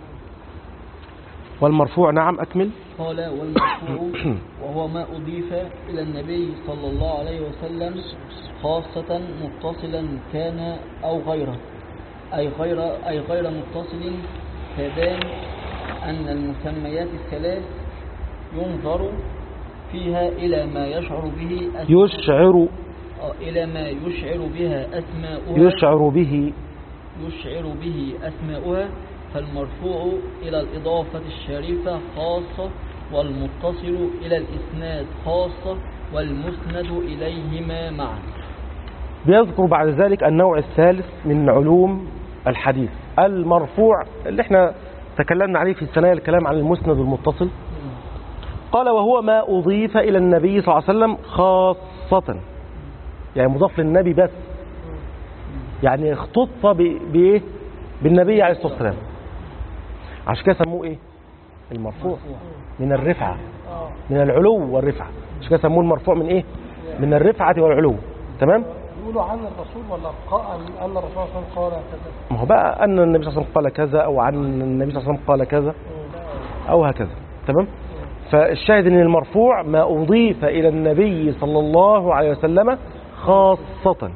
والمرفوع نعم أكمل قال والمرفوع وهو ما أضيف إلى النبي صلى الله عليه وسلم خاصة متصلا كان أو غيره أي غير أي غير متصل فبان أن المسميات الثلاث ينظر فيها إلى ما يشعر به أس- يشعر آه، إلى ما يشعر بها أسماؤها يشعر به يشعر به أسماؤها فالمرفوع إلى الإضافة الشريفة خاصة والمتصل إلى الإسناد خاصة والمسند إليهما معا بيذكر بعد ذلك النوع الثالث من علوم الحديث المرفوع اللي احنا تكلمنا عليه في ثنايا الكلام عن المسند والمتصل قال وهو ما أضيف إلى النبي صلى الله عليه وسلم خاصة يعني مضاف للنبي بس يعني اختص ب- بإيه بالنبي عليه الصلاة والسلام عشان كده سموه إيه المرفوع من الرفعة من العلو والرفعة عشان كده سموه المرفوع من إيه من الرفعة والعلو تمام يقولوا عن الرسول ولا قا- ان الرسول صلى الله عليه وسلم قال كذا ما هو بقى أن النبي صلى الله عليه وسلم قال كذا أو عن النبي صلى الله عليه وسلم قال كذا أو هكذا تمام فالشاهد أن المرفوع ما أضيف إلى النبي صلى الله عليه وسلم خاصة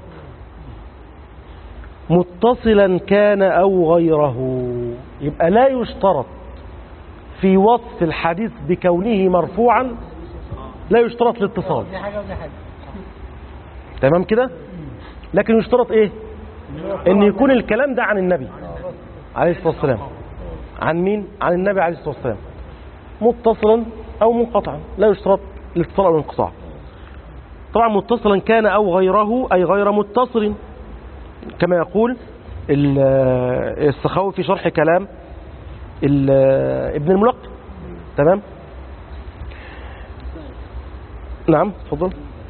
متصلا كان أو غيره يبقى لا يشترط في وصف الحديث بكونه مرفوعا لا يشترط الاتصال دي حاجه ودي حاجه تمام كده لكن يشترط ايه ان يكون الكلام ده عن النبي عليه الصلاة والسلام عن مين عن النبي عليه الصلاة والسلام متصلا او منقطعا لا يشترط الاتصال او الانقطاع طبعا متصلا كان او غيره اي غير متصل كما يقول ال- السخاوي في شرح كلام ال- ابن الملقن تمام نعم تفضل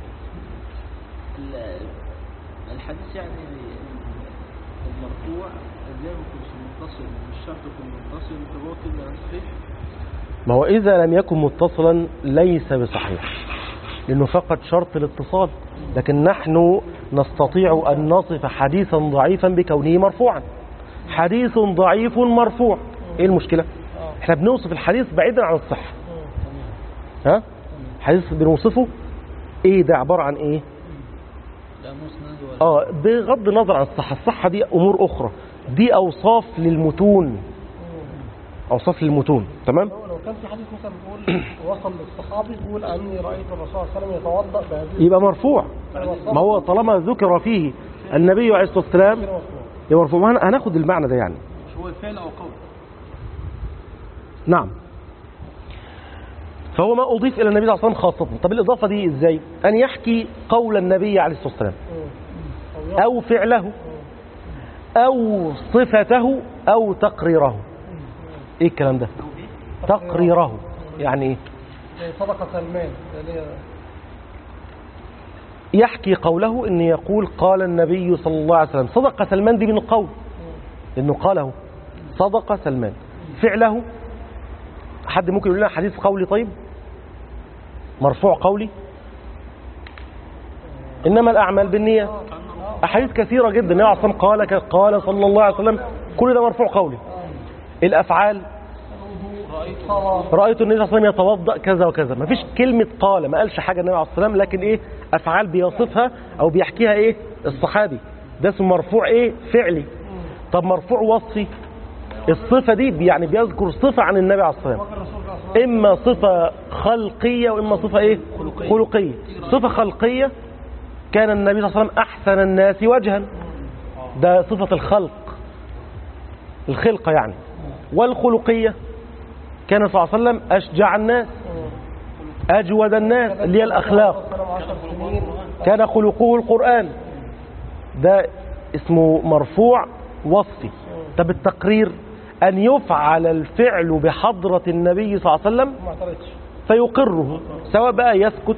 ال- الحديث يعني المرفوع ازاي ما يكونش متصل مش شرط يكون متصل هو كده صحيح ما هو إذا لم يكن متصلا ليس بصحيح لأنه فقط شرط الاتصال لكن نحن نستطيع أن نصف حديثا ضعيفا بكونه مرفوعا حديث ضعيف مرفوع إيه المشكلة؟ احنا بنوصف الحديث بعيدا عن الصحة ها؟ حديث بنوصفه ايه ده عبارة عن ايه؟ لا مسند ولا اه بغض النظر عن الصحة الصحة دي أمور أخرى دي أوصاف للمتون أوصاف للمتون تمام؟ لو لو كان في حديث مثلا بيقول وصل للصحابي بيقول اني رايت الرسول صلى الله عليه وسلم يتوضا بهذه يبقى مرفوع ما هو طالما ذكر فيه النبي عليه الصلاة والسلام كده مفهوم. يبقى مرفوع ما هن- هناخد المعنى ده يعني مش هو الفعل او قول نعم فهو ما أضيف إلى النبي صلى الله عليه وسلم خاصة طب الإضافة دي إزاي أن يحكي قول النبي عليه الصلاة والسلام أو فعله أو صفته أو تقريره إيه الكلام ده تقريره يعني إيه زي صدقه سلمان اللي هي يحكي قوله ان يقول قال النبي صلى الله عليه وسلم صدق سلمان دي من القول انه قاله صدق سلمان فعله حد ممكن يقول لنا حديث قولي طيب مرفوع قولي انما الاعمال بالنية احاديث كثيره جدا النبي عليه الصلاه والسلام قال قال صلى الله عليه وسلم كل ده مرفوع قولي الافعال رأيت النبي صلى الله عليه وسلم يتوضأ كذا وكذا ما فيش كلمة قال ما قالش حاجة النبي عليه الصلاة والسلام لكن ايه أفعال بيصفها أو بيحكيها ايه الصحابي ده اسمه مرفوع ايه فعلي طب مرفوع وصفي الصفة دي يعني بيذكر صفة عن النبي عليه الصلاة والسلام إما صفة خلقية وإما صفة ايه خلقية صفة خلقية كان النبي صلى الله عليه وسلم أحسن الناس وجها ده صفة الخلق الخلقة يعني والخلقية كان صلى الله عليه وسلم أشجع الناس أجود الناس اللي هي الأخلاق سلام 10 سنين كان خلقه القرآن ده اسمه مرفوع وصفي طب التقرير أن يفعل الفعل بحضرة النبي صلى الله عليه وسلم ما اعترضش فيقره سواء بقى يسكت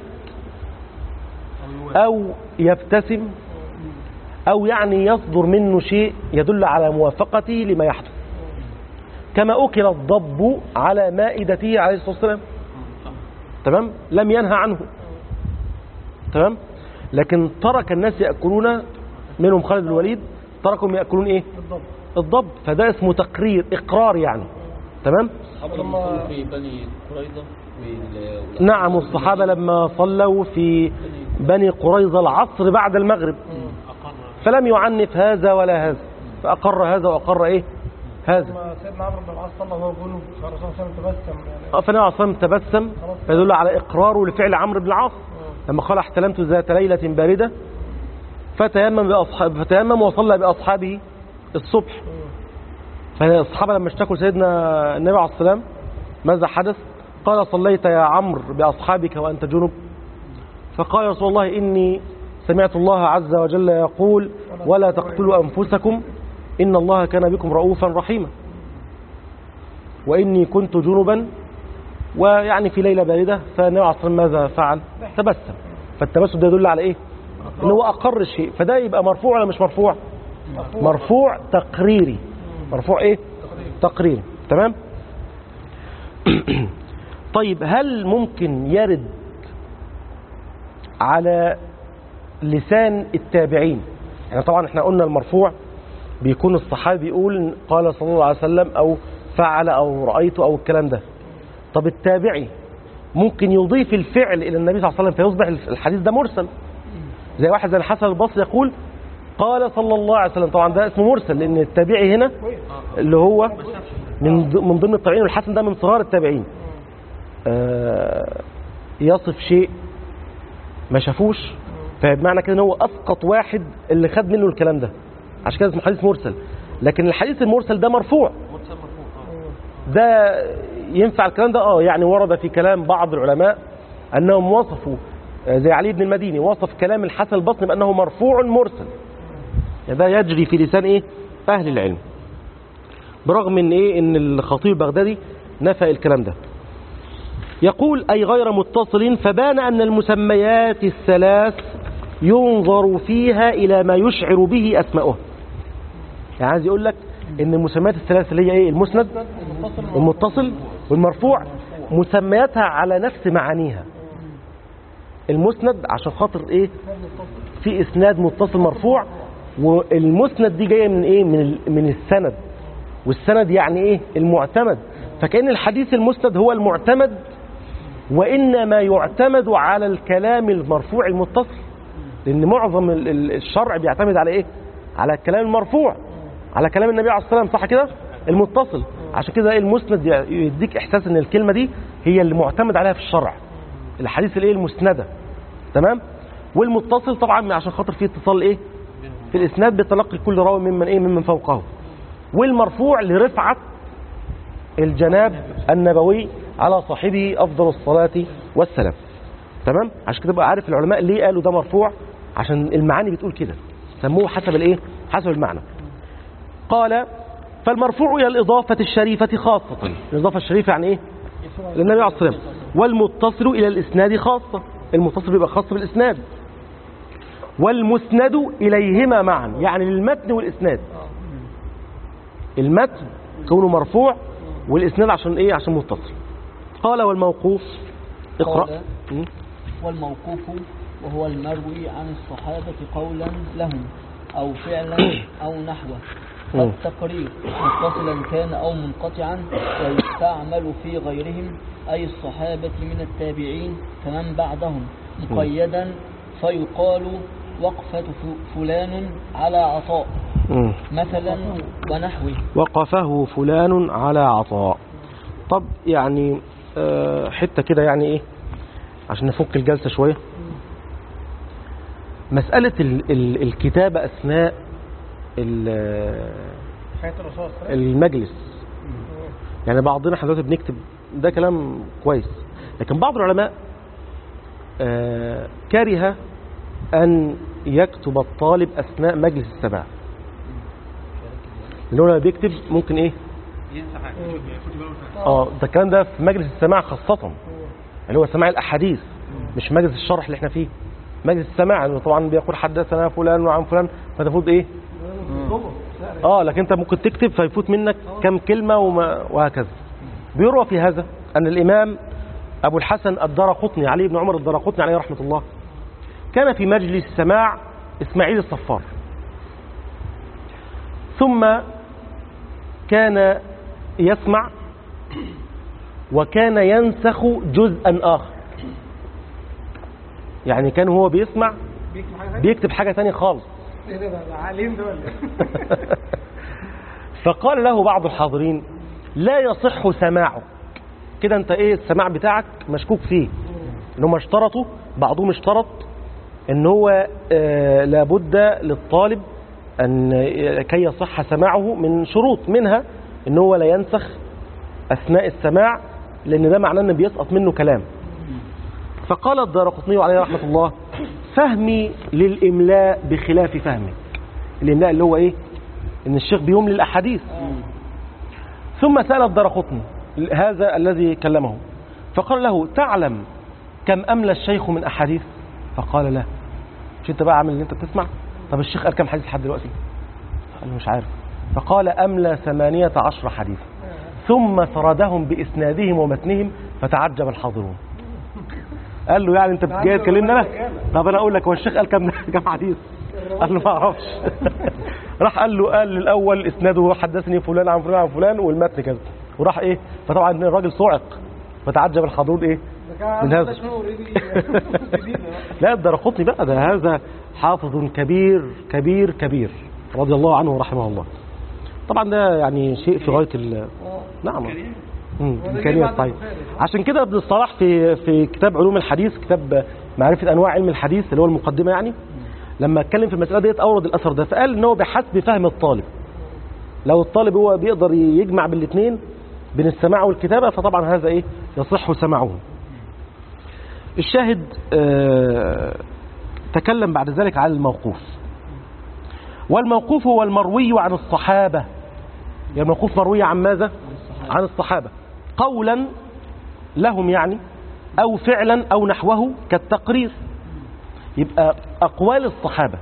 أو يبتسم أو يعني يصدر منه شيء يدل على موافقته لما يحدث كما أكل الضب على مائدته عليه الصلاة والسلام تمام لم ينهى عنه تمام لكن ترك الناس يأكلون منهم خالد بن الوليد تركهم يأكلون ايه بالضبط الضب فده اسمه تقرير إقرار يعني تمام أصحاب المصطلح في بني قريظة وال- وال- نعم الصحابة لما صلوا في بني قريظة العصر بعد المغرب فلم يعنف هذا ولا هذا فأقر هذا وأقر إيه هذا لما سيدنا عمرو بن العاص صلى وهو جنوب فالرسول صلى الله عليه وسلم تبسم يعني فالنبي عليه الصلاة والسلام تبسم فيدل على إقراره لفعل عمرو بن العاص لما قال احتلمت ذات ليلة باردة فتيمم بأصحاب فتيمم وصلى بأصحابه الصبح فالصحابة لما اشتكوا سيدنا النبي عليه الصلاة والسلام ماذا حدث قال صليت يا عمرو بأصحابك وأنت جنب فقال يا رسول الله إني سمعت الله عز وجل يقول ولا تقتلوا أنفسكم إن الله كان بكم رؤوفا رحيما وإني كنت جنبا ويعني في ليلة باردة فالنبي عليه الصلاة والسلام ماذا فعل تبسم فالتبسم ده يدل على إيه إن هو أقر الشيء فده يبقى مرفوع ولا مش مرفوع مرفوع تقريري مرفوع إيه تقريري تمام طيب هل ممكن يرد على لسان التابعين يعني طبعا احنا قلنا المرفوع بيكون الصحابي يقول قال صلى الله عليه وسلم او فعل او رأيت او الكلام ده طب التابعي ممكن يضيف الفعل الى النبي صلى الله عليه وسلم فيصبح الحديث ده مرسل زي واحد زي الحسن البصري يقول قال صلى الله عليه وسلم طبعا ده اسمه مرسل لان التابعي هنا اللي هو من ض- من ضمن التابعين والحسن ده من صغار التابعين آه، يصف شيء ما شافوش فبمعنى كده ان هو اسقط واحد اللي خد منه الكلام ده عشان كده اسمه حديث مرسل لكن الحديث المرسل ده مرفوع مرسل مرفوع اه ده ينفع الكلام ده اه يعني ورد في كلام بعض العلماء انهم وصفوا آه، زي علي بن المديني وصف كلام الحسن البصري بانه مرفوع مرسل يعني ده يجري في لسان ايه اهل العلم برغم ان ايه ان الخطيب البغدادي نفى الكلام ده يقول اي غير متصل فبان ان المسميات الثلاث ينظر فيها الى ما يشعر به اسماؤها يعني عايز يقول لك ان المسميات الثلاث اللي هي ايه المسند المتصل والمرفوع مسمياتها على نفس معانيها المسند عشان خاطر ايه في اسناد متصل مرفوع والمسند دي جايه من ايه من ال- من السند والسند يعني ايه المعتمد فكأن الحديث المسند هو المعتمد وإنما يعتمد على الكلام المرفوع المتصل لأن معظم ال- ال- الشرع بيعتمد على إيه؟ على الكلام المرفوع على كلام النبي عليه الصلاة والسلام صح كده؟ المتصل عشان كده إيه المسند يديك إحساس إن الكلمة دي هي اللي معتمد عليها في الشرع الحديث الإيه المسندة تمام؟ والمتصل طبعا عشان خاطر فيه اتصال إيه؟ في الإسناد بتلقي كل راوي ممن إيه؟ ممن فوقه والمرفوع لرفعة الجناب النبوي على صاحبه أفضل الصلاة والسلام تمام عشان كده بقى عارف العلماء ليه قالوا ده مرفوع عشان المعاني بتقول كده سموه حسب الايه حسب المعنى قال فالمرفوع الى الاضافه الشريفه خاصه الاضافه الشريفه يعني ايه للنبي عليه الصلاه والسلام والمتصل الى الاسناد خاصه المتصل بيبقى خاص بالاسناد والمسند اليهما معا يعني للمتن والاسناد المتن كونه مرفوع والاسناد عشان ايه عشان متصل قال والموقوف اقرا قال م? والموقوف وهو المروي عن الصحابة قولا لهم أو فعلا أو نحوه مم. والتقرير متصلا كان أو منقطعا ويستعمل في غيرهم أي الصحابة من التابعين كمن بعدهم مقيدا فيقال وقفة ف- فلان على عطاء م. مثلا ونحوه وقفه فلان على عطاء طب يعني آه، حتة كده يعني ايه عشان نفك الجلسة شوية مسألة ال ال الكتابة أثناء ال- حياة الرسول صلى الله عليه وسلم المجلس يعني بعضنا احنا دلوقتي بنكتب ده كلام كويس لكن بعض العلماء آه، كره أن يكتب الطالب أثناء مجلس السماع اللي هو لما بيكتب ممكن ايه ينسى حاجه يشوف ياخد باله من حاجه اه ده الكلام ده في مجلس السماع خاصة اللي هو سماع الأحاديث مش مجلس الشرح اللي احنا فيه مجلس السماع اللي طبعا بيقول حدثنا فلان وعن فلان فتفوت ايه اه لكن انت ممكن تكتب فيفوت منك كم كلمة وما وهكذا بيروى في هذا أن الإمام أبو الحسن الدرقطني علي بن عمر الدرقطني عليه رحمة الله كان في مجلس سماع إسماعيل الصفار ثم كان يسمع وكان ينسخ جزءا آخر يعني كان هو بيسمع بيكتب حاجة ثانية؟ بيكتب حاجة تانية خالص ايه ده ده عليم ده ولا ايه؟ فقال له بعض الحاضرين لا يصح سماعك كده انت ايه السماع بتاعك مشكوك فيه ان هم اشترطوا بعضهم اشترط ان هو آه لابد للطالب ان كي يصح سماعه من شروط منها ان هو لا ينسخ اثناء السماع لان ده معناه ان بيسقط منه كلام فقال الدارقطني عليه رحمه الله فهمي للاملاء بخلاف فهمك الاملاء اللي هو ايه ان الشيخ بيملي الاحاديث ثم سال الدرقطني هذا الذي كلمه فقال له تعلم كم أملى الشيخ من أحاديث فقال لا مش انت بقى عامل اللي انت بتسمع طب الشيخ قال كم حديث لحد دلوقتي قال له مش عارف فقال أملى ثمانية عشر حديثا ثم سردهم بإسنادهم ومتنهم فتعجب الحاضرون قال له يعني انت جاي تكلمني انا طب انا اقول لك هو الشيخ قال كم كم حديث قال له ما اعرفش راح قال له قال الاول اسناده حدثني فلان عن فلان عن فلان والمتن كذا وراح ايه فطبعا الراجل صعق فتعجب الحاضرون ايه من هذا لا الدرقطني بقى ده هذا حافظ كبير كبير كبير رضي الله عنه ورحمه الله طبعا ده يعني شيء في غايه ال نعم مم، امكانيات طيب عشان كده ابن الصلاح في في كتاب علوم الحديث كتاب معرفه انواع علم الحديث اللي هو المقدمه يعني لما اتكلم في المساله ديت اورد الاثر ده فقال ان هو بحسب فهم الطالب لو الطالب هو بيقدر يجمع بالاثنين بين السماع والكتابه فطبعا هذا ايه يصح سماعه الشاهد آه تكلم بعد ذلك عن الموقوف والموقوف هو المروي عن الصحابه يعني الموقوف مروي عن ماذا عن الصحابه قولا لهم يعني او فعلا او نحوه كالتقرير يبقى اقوال الصحابه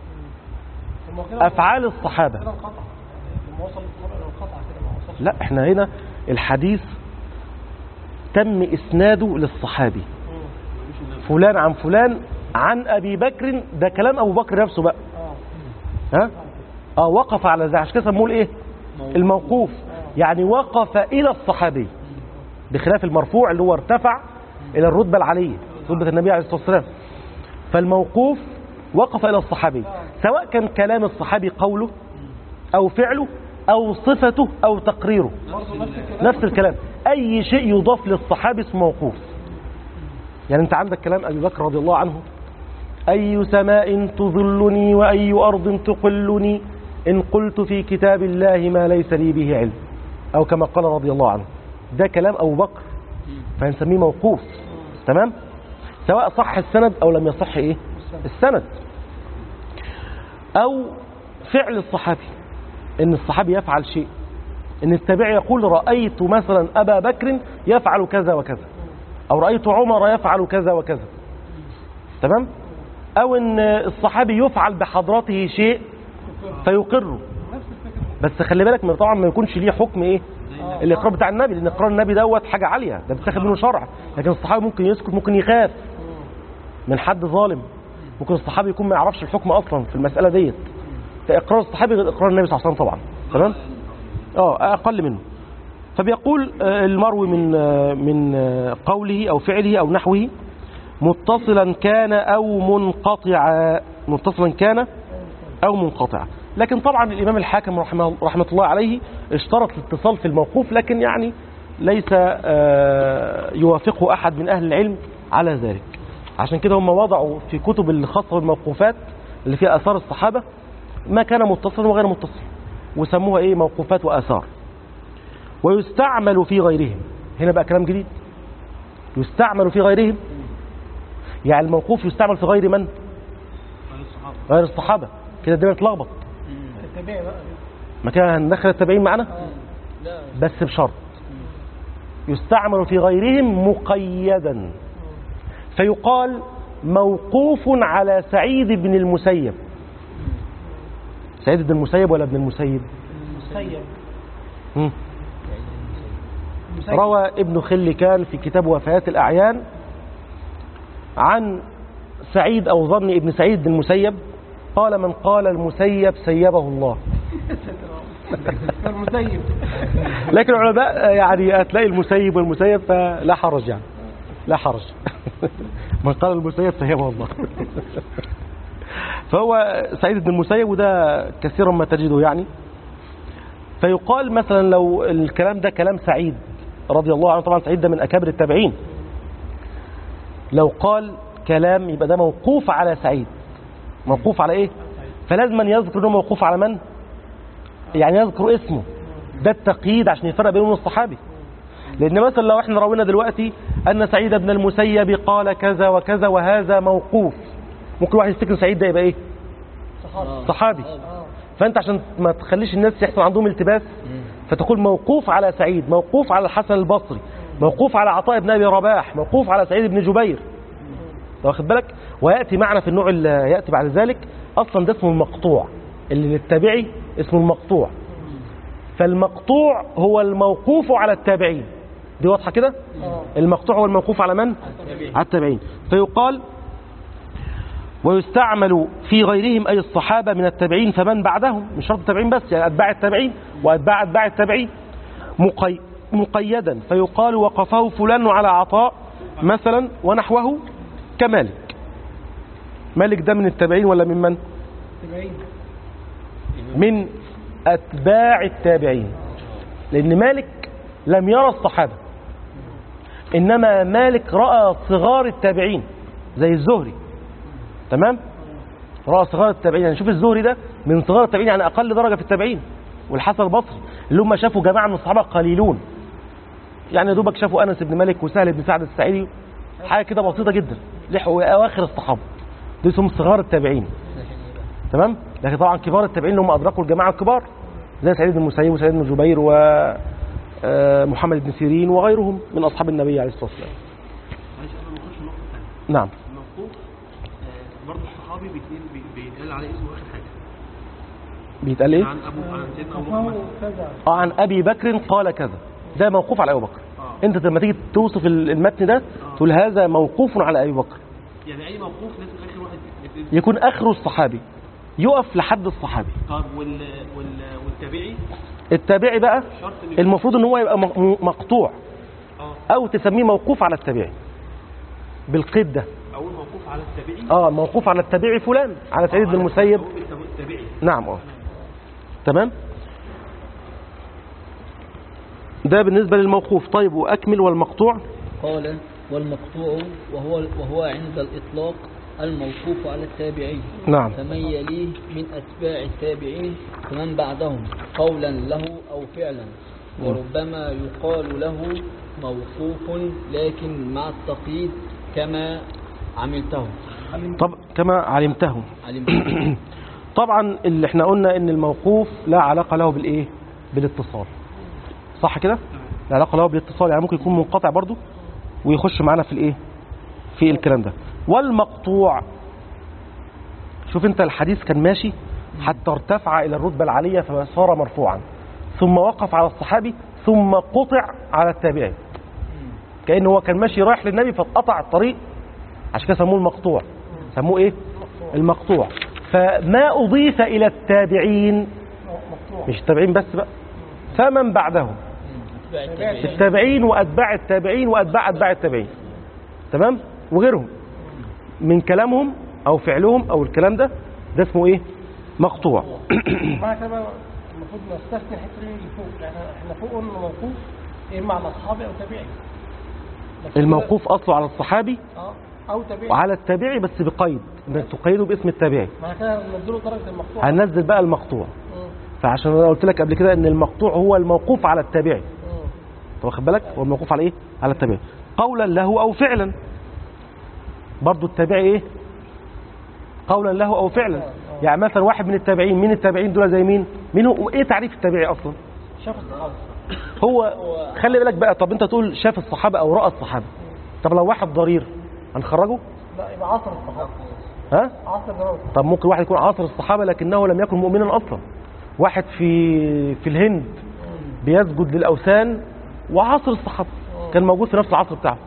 افعال الصحابه كده انقطع لما وصل للصحابة انقطع كده ما وصلش لا احنا هنا الحديث تم اسناده للصحابي فلان عن فلان عن ابي بكر ده كلام ابو بكر نفسه بقى اه ها اه وقف على ذلك عشان كده سموه الايه الموقوف يعني وقف الى الصحابي بخلاف المرفوع اللي هو ارتفع الى الرتبه العاليه رتبه النبي عليه الصلاه والسلام فالموقوف وقف الى الصحابي سواء كان كلام الصحابي قوله او فعله او صفته او تقريره برضه نفس الكلام نفس الكلام اي شيء يضاف للصحابي اسمه موقوف يعني انت عندك كلام ابي بكر رضي الله عنه اي سماء تظلني واي ارض تقلني ان قلت في كتاب الله ما ليس لي به علم او كما قال رضي الله عنه ده كلام ابو بكر فنسميه موقوف تمام سواء صح السند او لم يصح ايه السند او فعل الصحابي ان الصحابي يفعل شيء ان التابعي يقول رأيت مثلا أبا بكر يفعل كذا وكذا أو رأيت عمر يفعل كذا وكذا تمام أو ان الصحابي يفعل بحضرته شيء فيقره بس خلي بالك من طبعا ما يكونش ليه حكم ايه الاقرار بتاع النبي لان اقرار النبي دوت حاجه عاليه ده بتاخد منه شرع لكن الصحابي ممكن يسكت ممكن يخاف من حد ظالم ممكن الصحابي يكون ما يعرفش الحكم اصلا في المساله ديت فاقرار الصحابي غير اقرار النبي صلى الله عليه وسلم طبعا تمام اه اقل منه فبيقول آه، المروي من آه، من آه، قوله او فعله او نحوه متصلا كان او منقطعا متصلا كان او منقطعا لكن طبعا الامام الحاكم رحمه رحمه الله عليه اشترط الاتصال في الموقوف لكن يعني ليس آه، يوافقه احد من اهل العلم على ذلك عشان كده هم وضعوا في كتب الخاصه بالموقوفات اللي فيها اثار الصحابه ما كان متصلا وغير متصل وسموها ايه موقوفات واثار ويستعمل في غيرهم هنا بقى كلام جديد يستعمل في غيرهم يعني الموقوف يستعمل في غير من غير الصحابه كده الدنيا اتلخبط التابعي بقى ما كان هندخل التابعين معانا لا بس بشرط يستعمل في غيرهم مقيدا فيقال موقوف على سعيد بن المسيب سعيد بن المسيب ولا ابن المسيب مسيب مم. مسيب. روى ابن خلكان في كتاب وفيات الأعيان عن سعيد أو ظن ابن سعيد بن المسيب قال من قال المسيب سيبه الله المسيب لكن العلماء يعني هتلاقي المسيب والمسيب فلا حرج يعني لا حرج من قال المسيب سيبه الله فهو سعيد بن المسيب وده كثيرا ما تجده يعني فيقال مثلا لو الكلام ده كلام سعيد رضي الله عنه طبعا سعيد ده من أكابر التابعين لو قال كلام يبقى ده موقوف على سعيد موقوف على ايه فلازم أن يذكر انه موقوف على من يعني يذكر اسمه ده التقييد عشان يفرق بينه وبين الصحابي لان مثلا لو احنا روينا دلوقتي ان سعيد بن المسيب قال كذا وكذا وهذا موقوف ممكن واحد يفتكر سعيد ده يبقى ايه صحابي صحابي اه فانت عشان ما تخليش الناس يحصل عندهم التباس فتقول موقوف على سعيد موقوف على الحسن البصري موقوف على عطاء بن ابي رباح موقوف على سعيد بن جبير واخد بالك وياتي معنا في النوع اللي ياتي بعد ذلك اصلا ده اسمه المقطوع اللي للتابعي اسمه المقطوع فالمقطوع هو الموقوف على التابعين دي واضحه كده اه المقطوع هو الموقوف على من على التابعين فيقال ويستعمل في غيرهم أي الصحابة من التابعين فمن بعدهم مش شرط التابعين بس يعني أتباع التابعين وأتباع أتباع التابعين مقي... مقيدا فيقال وقفه فلان على عطاء مثلا ونحوه كمالك مالك ده من التابعين ولا من من تبعين من أتباع التابعين لأن مالك لم يرى الصحابة إنما مالك رأى صغار التابعين زي الزهري تمام رأى صغار التابعين يعني شوف الزهري ده من صغار التابعين يعني أقل درجة في التابعين والحسن البصري اللي هم شافوا جماعة من الصحابة قليلون يعني يا دوبك شافوا أنس بن مالك وسهل بن سعد السعيدي حاجة كده بسيطة جدا لحقوا أواخر الصحابة دول اسمهم صغار التابعين تمام لكن طبعا كبار التابعين اللي هم ادركوا الجماعه الكبار زي سعيد بن المسيب وسعيد بن جبير ومحمد بن سيرين وغيرهم من اصحاب النبي عليه الصلاه والسلام معلش قبل ما نخش النقطه الثانيه نعم الموقوف آه، برضه الصحابي بيتنين بي- بيتقال عليه اسمه اخر حاجه بيتقال ايه عن ابو عن سيدنا ابو بكر فهو مثلا كذا اه عن ابي بكر قال كذا ده موقوف على ابي بكر اه انت لما تيجي توصف المتن ده تقول هذا موقوف على ابي بكر يعني اي موقوف لازم اخر واحد يتقال. يكون اخره الصحابي يقف لحد الصحابي طب وال وال والتابعي التابعي بقى شرط ان يكون- المفروض ان هو يبقى م- مقطوع اه او تسميه موقوف على التابعي بالقيد ده اول موقوف على التابعي اه موقوف على التابعي فلان على سعيد بن المسيب أول التابعي نعم اه تمام ده بالنسبة للموقوف طيب وأكمل والمقطوع قال والمقطوع وهو وهو عند الإطلاق الموقوف على التابعين نعم فمن يليه من أتباع التابعين فمن بعدهم قولا له أو فعلا وربما يقال له موقوف لكن مع التقييد كما عملته طب كما علمته علمته طبعا اللي احنا قلنا ان الموقوف لا علاقة له بالايه بالاتصال صح كده لا علاقة له بالاتصال يعني ممكن يكون منقطع برضو ويخش معانا في الايه في الكلام ده والمقطوع شوف انت الحديث كان ماشي حتى ارتفع الى الرتبة العالية فصار مرفوعا ثم وقف على الصحابي ثم قطع على التابعي كأن هو كان ماشي رايح للنبي فاتقطع الطريق عشان كده سموه المقطوع سموه ايه المقطوع فما أضيف إلى التابعين مقطوع مش التابعين بس بقى فمن بعدهم أتباع التابعين التابعين وأتباع التابعين وأتباع أتباع التابعين تمام وغيرهم من كلامهم أو فعلهم أو الكلام ده ده اسمه إيه مقطوع معنى كده المفروض نستثني الحته دي اللي فوق يعني احنا فوق قلنا موقوف اما على اصحابي او تابعي لكن الموقوف أصله على الصحابي كده- اه او تابعي وعلى التابعي بس بقيد انك تقيده باسم التابعي معنى كده ننزله درجه المقطوع هننزل بقى المقطوع مم. فعشان انا قلت لك قبل كده ان المقطوع هو الموقوف على التابعي مم. طب واخد بالك هو الموقوف على ايه على التابعي قولا له او فعلا برضو التابعي ايه قولا له او فعلا يعني مثلا واحد من التابعين مين التابعين دول زي مين مين هو ايه تعريف التابعي اصلا شاف الصحابه هو خلي بالك بقى طب انت تقول شاف الصحابه او راى الصحابه طب لو واحد ضرير هنخرجه لا يبقى عصر الصحابه ها عصر جراوي طب ممكن واحد يكون عاصر الصحابه لكنه لم يكن مؤمنا اصلا واحد في في الهند بيسجد للاوثان وعاصر الصحابه كان موجود في نفس العصر بتاعه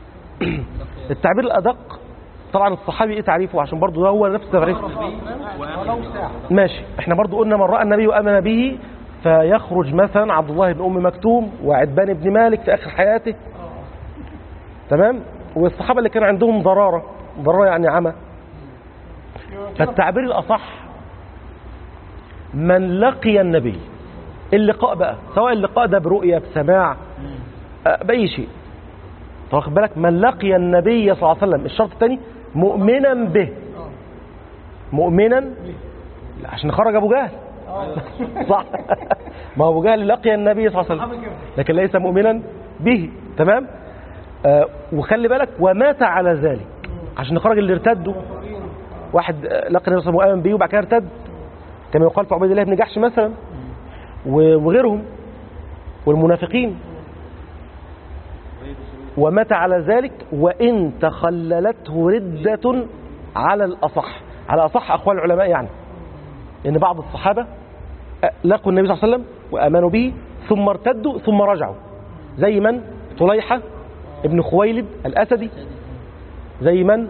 التعبير الادق طبعا الصحابي ايه تعريفه عشان برضه ده هو نفس تعريف ولو ساعه ماشي احنا برضه قلنا من راى النبي وامن به فيخرج مثلا عبد الله بن ام مكتوم وعتبان بن مالك في اخر حياته تمام والصحابه اللي كان عندهم ضراره ضراره يعني عمى فالتعبير الأصح من لقي النبي اللقاء بقى سواء اللقاء ده برؤية بسماع آه، بأي شيء طب واخد بالك من لقي النبي صلى الله عليه وسلم الشرط الثاني مؤمنا به مؤمنا لا، عشان خرج أبو جهل صح ما هو أبو جهل لقي النبي صلى الله عليه وسلم لكن ليس مؤمنا به تمام آه وخلي بالك ومات على ذلك عشان نخرج اللي ارتدوا واحد آه، لقي النبي صلى الله عليه وسلم وآمن به وبعد كده ارتد كما يقال في عبيد الله بن جحش مثلا و- وغيرهم والمنافقين ومات على ذلك وإن تخللته ردة على الأصح على أصح أقوال العلماء يعني إن بعض الصحابة لقوا النبي صلى الله عليه وسلم وآمنوا به ثم ارتدوا ثم رجعوا زي من طليحة ابن خويلد الأسدي زي من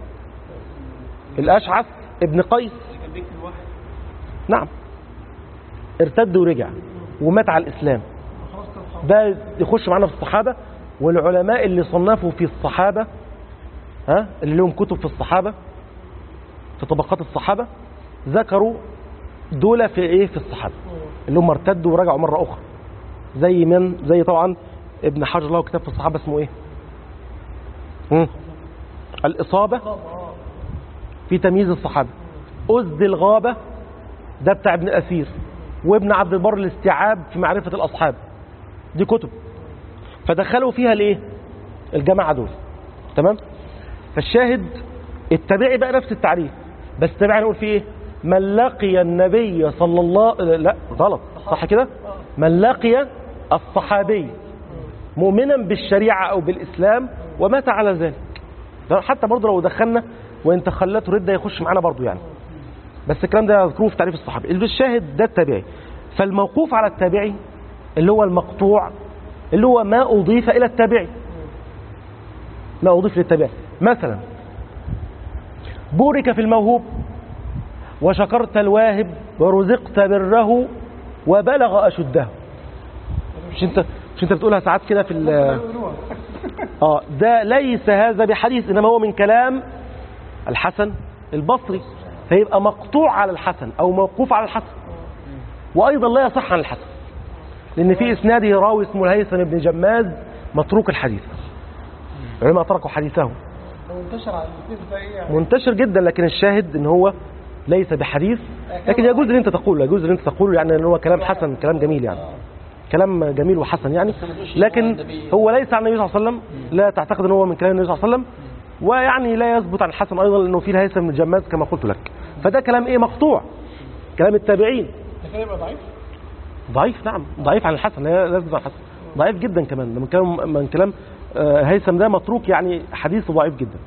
الأشعث ابن قيس كان بيكتب الوحي نعم ارتد ورجع ومات على الإسلام خلاص تنصح ده يخش معانا في الصحابة والعلماء اللي صنفوا في الصحابة ها اللي لهم كتب في الصحابة في طبقات الصحابة ذكروا دول في ايه في الصحابة اللي هم ارتدوا ورجعوا مرة أخرى زي من زي طبعا ابن حجر له كتاب في الصحابة اسمه ايه مم. الإصابة في تمييز الصحابة أزد الغابة ده بتاع ابن الأثير وابن عبد البر الاستيعاب في معرفة الأصحاب دي كتب فدخلوا فيها الايه الجماعة دول تمام فالشاهد التابعي بقى نفس التعريف بس التابعي نقول فيه ايه من لقي النبي صلى الله لا غلط صح كده من لقي الصحابي مؤمنا بالشريعة او بالاسلام ومات على ذلك ده حتى برضه لو دخلنا وان تخلته ردة يخش معانا برضه يعني بس الكلام ده يذكروه في تعريف الصحابي الشاهد ده التابعي فالموقوف على التابعي اللي هو المقطوع اللي هو ما أضيف إلى التابعي ما أضيف للتابعي مثلا بورك في الموهوب وشكرت الواهب ورزقت بره وبلغ أشده مش انت مش انت بتقولها ساعات كده في ال- اه ده ليس هذا بحديث انما هو من كلام الحسن البصري فيبقى مقطوع على الحسن او موقوف على الحسن وايضا لا يصح عن الحسن لان في اسناده راوي اسمه الهيثم بن جماز متروك الحديث العلماء تركوا حديثه لو انتشر على الاثنين ده ايه يعني منتشر جدا لكن الشاهد ان هو ليس بحديث لكن يجوز ان انت تقوله يجوز ان انت تقوله يعني ان هو كلام حسن كلام جميل يعني كلام جميل وحسن يعني لكن هو ليس عن النبي صلى الله عليه وسلم لا تعتقد ان هو من كلام النبي صلى الله عليه وسلم ويعني لا يثبت عن الحسن ايضا لانه فيه الهيثم بن جماز كما قلت لك فده كلام ايه مقطوع كلام التابعين ده كده يبقى ضعيف ضعيف نعم ضعيف عن الحسن لا لا يثبت عن الحسن ضعيف جدا كمان ده من كلام من كلام آه، هيثم ده متروك يعني حديثه ضعيف جدا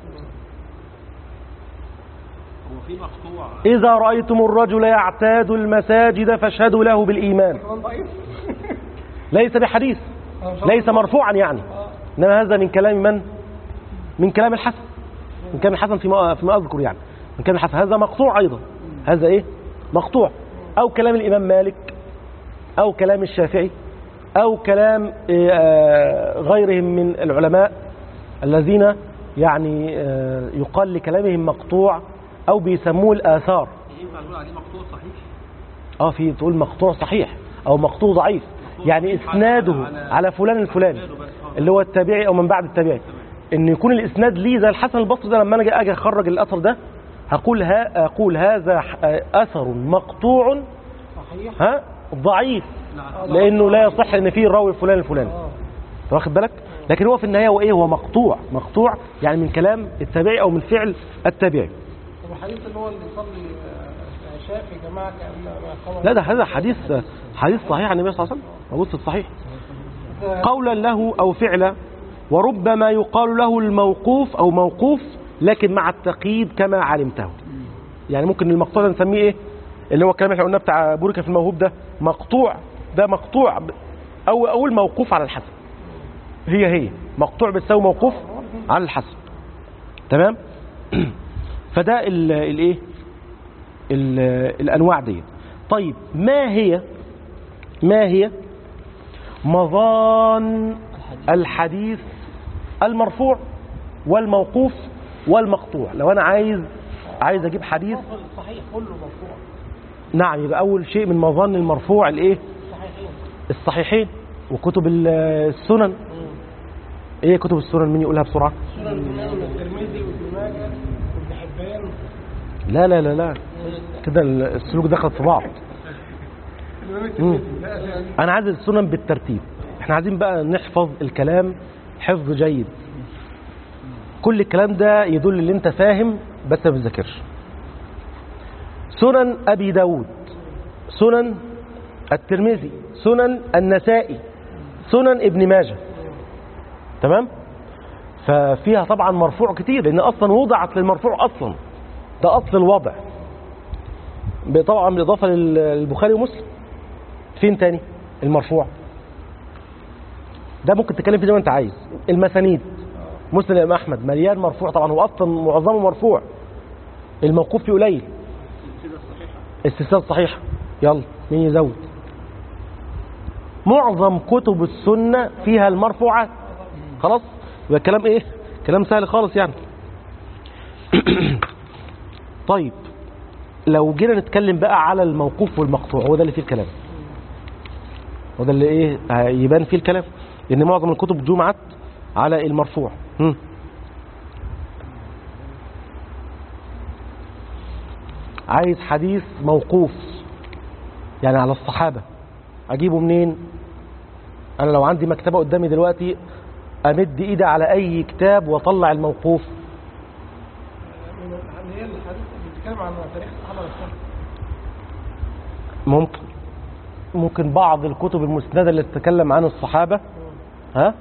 هو في مقطوع إذا رأيتم الرجل يعتاد المساجد فاشهدوا له بالإيمان كمان ضعيف ليس بحديث أنا مش ليس مرفوعا يعني آه. إنما هذا من كلام من من كلام الحسن من كلام الحسن فيما, فيما أذكر يعني من كلام الحسن هذا مقطوع أيضا هذا إيه مقطوع أو كلام الإمام مالك أو كلام الشافعي أو كلام إيه، آه، غيرهم من العلماء الذين يعني آه، يقال لكلامهم مقطوع أو بيسموه الآثار ينفع نقول عليه مقطوع صحيح اه في تقول مقطوع صحيح او مقطوع ضعيف يعني صحيح اسناده على- على فلان الفلاني إسناده بس، آه. اللي هو التابعي او من بعد التابعي ان يكون الاسناد ليه زي الحسن البصري ده لما انا اجي اجي اخرج الاثر ده هقول ها اقول هذا ح- اثر مقطوع صحيح ها ضعيف نعم لانه لا يصح ان فيه الراوي الفلاني الفلاني اه أنت واخد بالك لكن هو في النهايه هو ايه هو مقطوع مقطوع يعني من كلام التابعي او من فعل التابعي طب الحديث اللي هو اللي يصلي آه، عشاء في جماعه كان ما قام لا ده هذا حديث حديث صحيح عن النبي صلى الله عليه وسلم موجود في الصحيح قولا له أو فعلا وربما يقال له الموقوف أو موقوف لكن مع التقييد كما علمته يعني ممكن المقطوع ده نسميه إيه اللي هو الكلام اللي احنا قلناه بتاع بوركة في الموهوب ده مقطوع ده مقطوع ب- أو أو الموقوف على الحسن هي هي مقطوع بتساوي موقوف على الحسن تمام فده ال- الايه ال- الانواع دي طيب ما هي ما هي مظان الحديث المرفوع والموقوف والمقطوع لو انا عايز عايز اجيب حديث الصحيح كله مرفوع نعم يبقى اول شيء من مظان المرفوع الايه صحيحين الصحيحين وكتب ال- السنن ايه كتب السنن مين يقولها بسرعه سنن الإمام الترمذي وابن ماجه وابن حبان لا لا لا لا كده السلوك دخل في بعض الإمام مم. الترمذي لا أسامي. انا عايز السنن بالترتيب احنا عايزين بقى نحفظ الكلام حفظ جيد كل الكلام ده يدل ان انت فاهم بس ما بتذاكرش سنن ابي داود سنن الترمذي سنن النسائي سنن ابن ماجه تمام ففيها طبعا مرفوع كتير لان اصلا وضعت للمرفوع اصلا ده اصل الوضع طبعا بالاضافه للبخاري ومسلم فين تاني المرفوع ده ممكن تتكلم فيه زي ما انت عايز المسانيد مسلم الامام احمد مليان مرفوع طبعا هو اصلا معظمه مرفوع الموقوف فيه قليل السلسلة الصحيحة السلسله الصحيحه يلا مين يزود معظم كتب السنه فيها المرفوعات خلاص يبقى الكلام ايه كلام سهل خالص يعني طيب لو جينا نتكلم بقى على الموقوف والمقطوع هو ده اللي فيه الكلام هو ده اللي ايه يبان فيه الكلام لان معظم الكتب جمعت على المرفوع هم. عايز حديث موقوف يعني على الصحابة اجيبه منين انا لو عندي مكتبة قدامي دلوقتي امد ايدي على اي كتاب واطلع الموقوف من اللي هي الحديث اللي بيتكلم عن تاريخ الصحابه نفسهم ممكن ممكن بعض الكتب المسندة اللي تتكلم عن الصحابة ها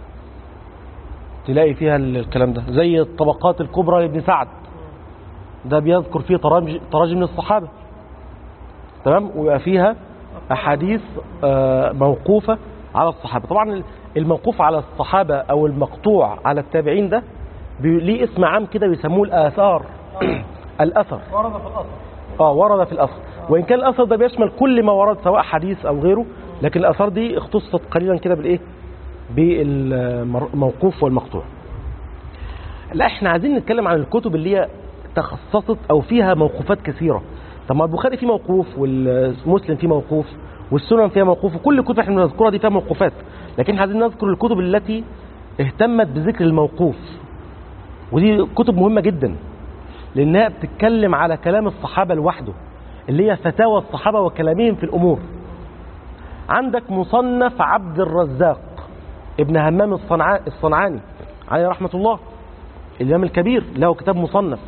تلاقي فيها الكلام ده زي الطبقات الكبرى لابن سعد ده بيذكر فيه تراجم تراجم للصحابة تمام ويبقى فيها أحاديث آه، موقوفة على الصحابة طبعا الموقوف على الصحابة أو المقطوع على التابعين ده بي- ليه اسم عام كده بيسموه الآثار الأثر ورد في الاثر اه ورد في الاثر وان كان الاثر ده بيشمل كل ما ورد سواء حديث او غيره لكن الاثار دي اختصت قليلا كده بالايه بالموقوف والمقطوع لا احنا عايزين نتكلم عن الكتب اللي هي تخصصت او فيها موقوفات كثيره طب ما البخاري فيه موقوف والمسلم فيه موقوف والسنن فيها موقوف وكل الكتب احنا بنذكرها دي فيها موقوفات لكن احنا عايزين نذكر الكتب التي اهتمت بذكر الموقوف ودي كتب مهمه جدا لانها بتتكلم على كلام الصحابه لوحده اللي هي فتاوى الصحابه وكلامهم في الامور عندك مصنف عبد الرزاق ابن همام الصنعا- الصنعاني عليه رحمه الله الامام الكبير له كتاب مصنف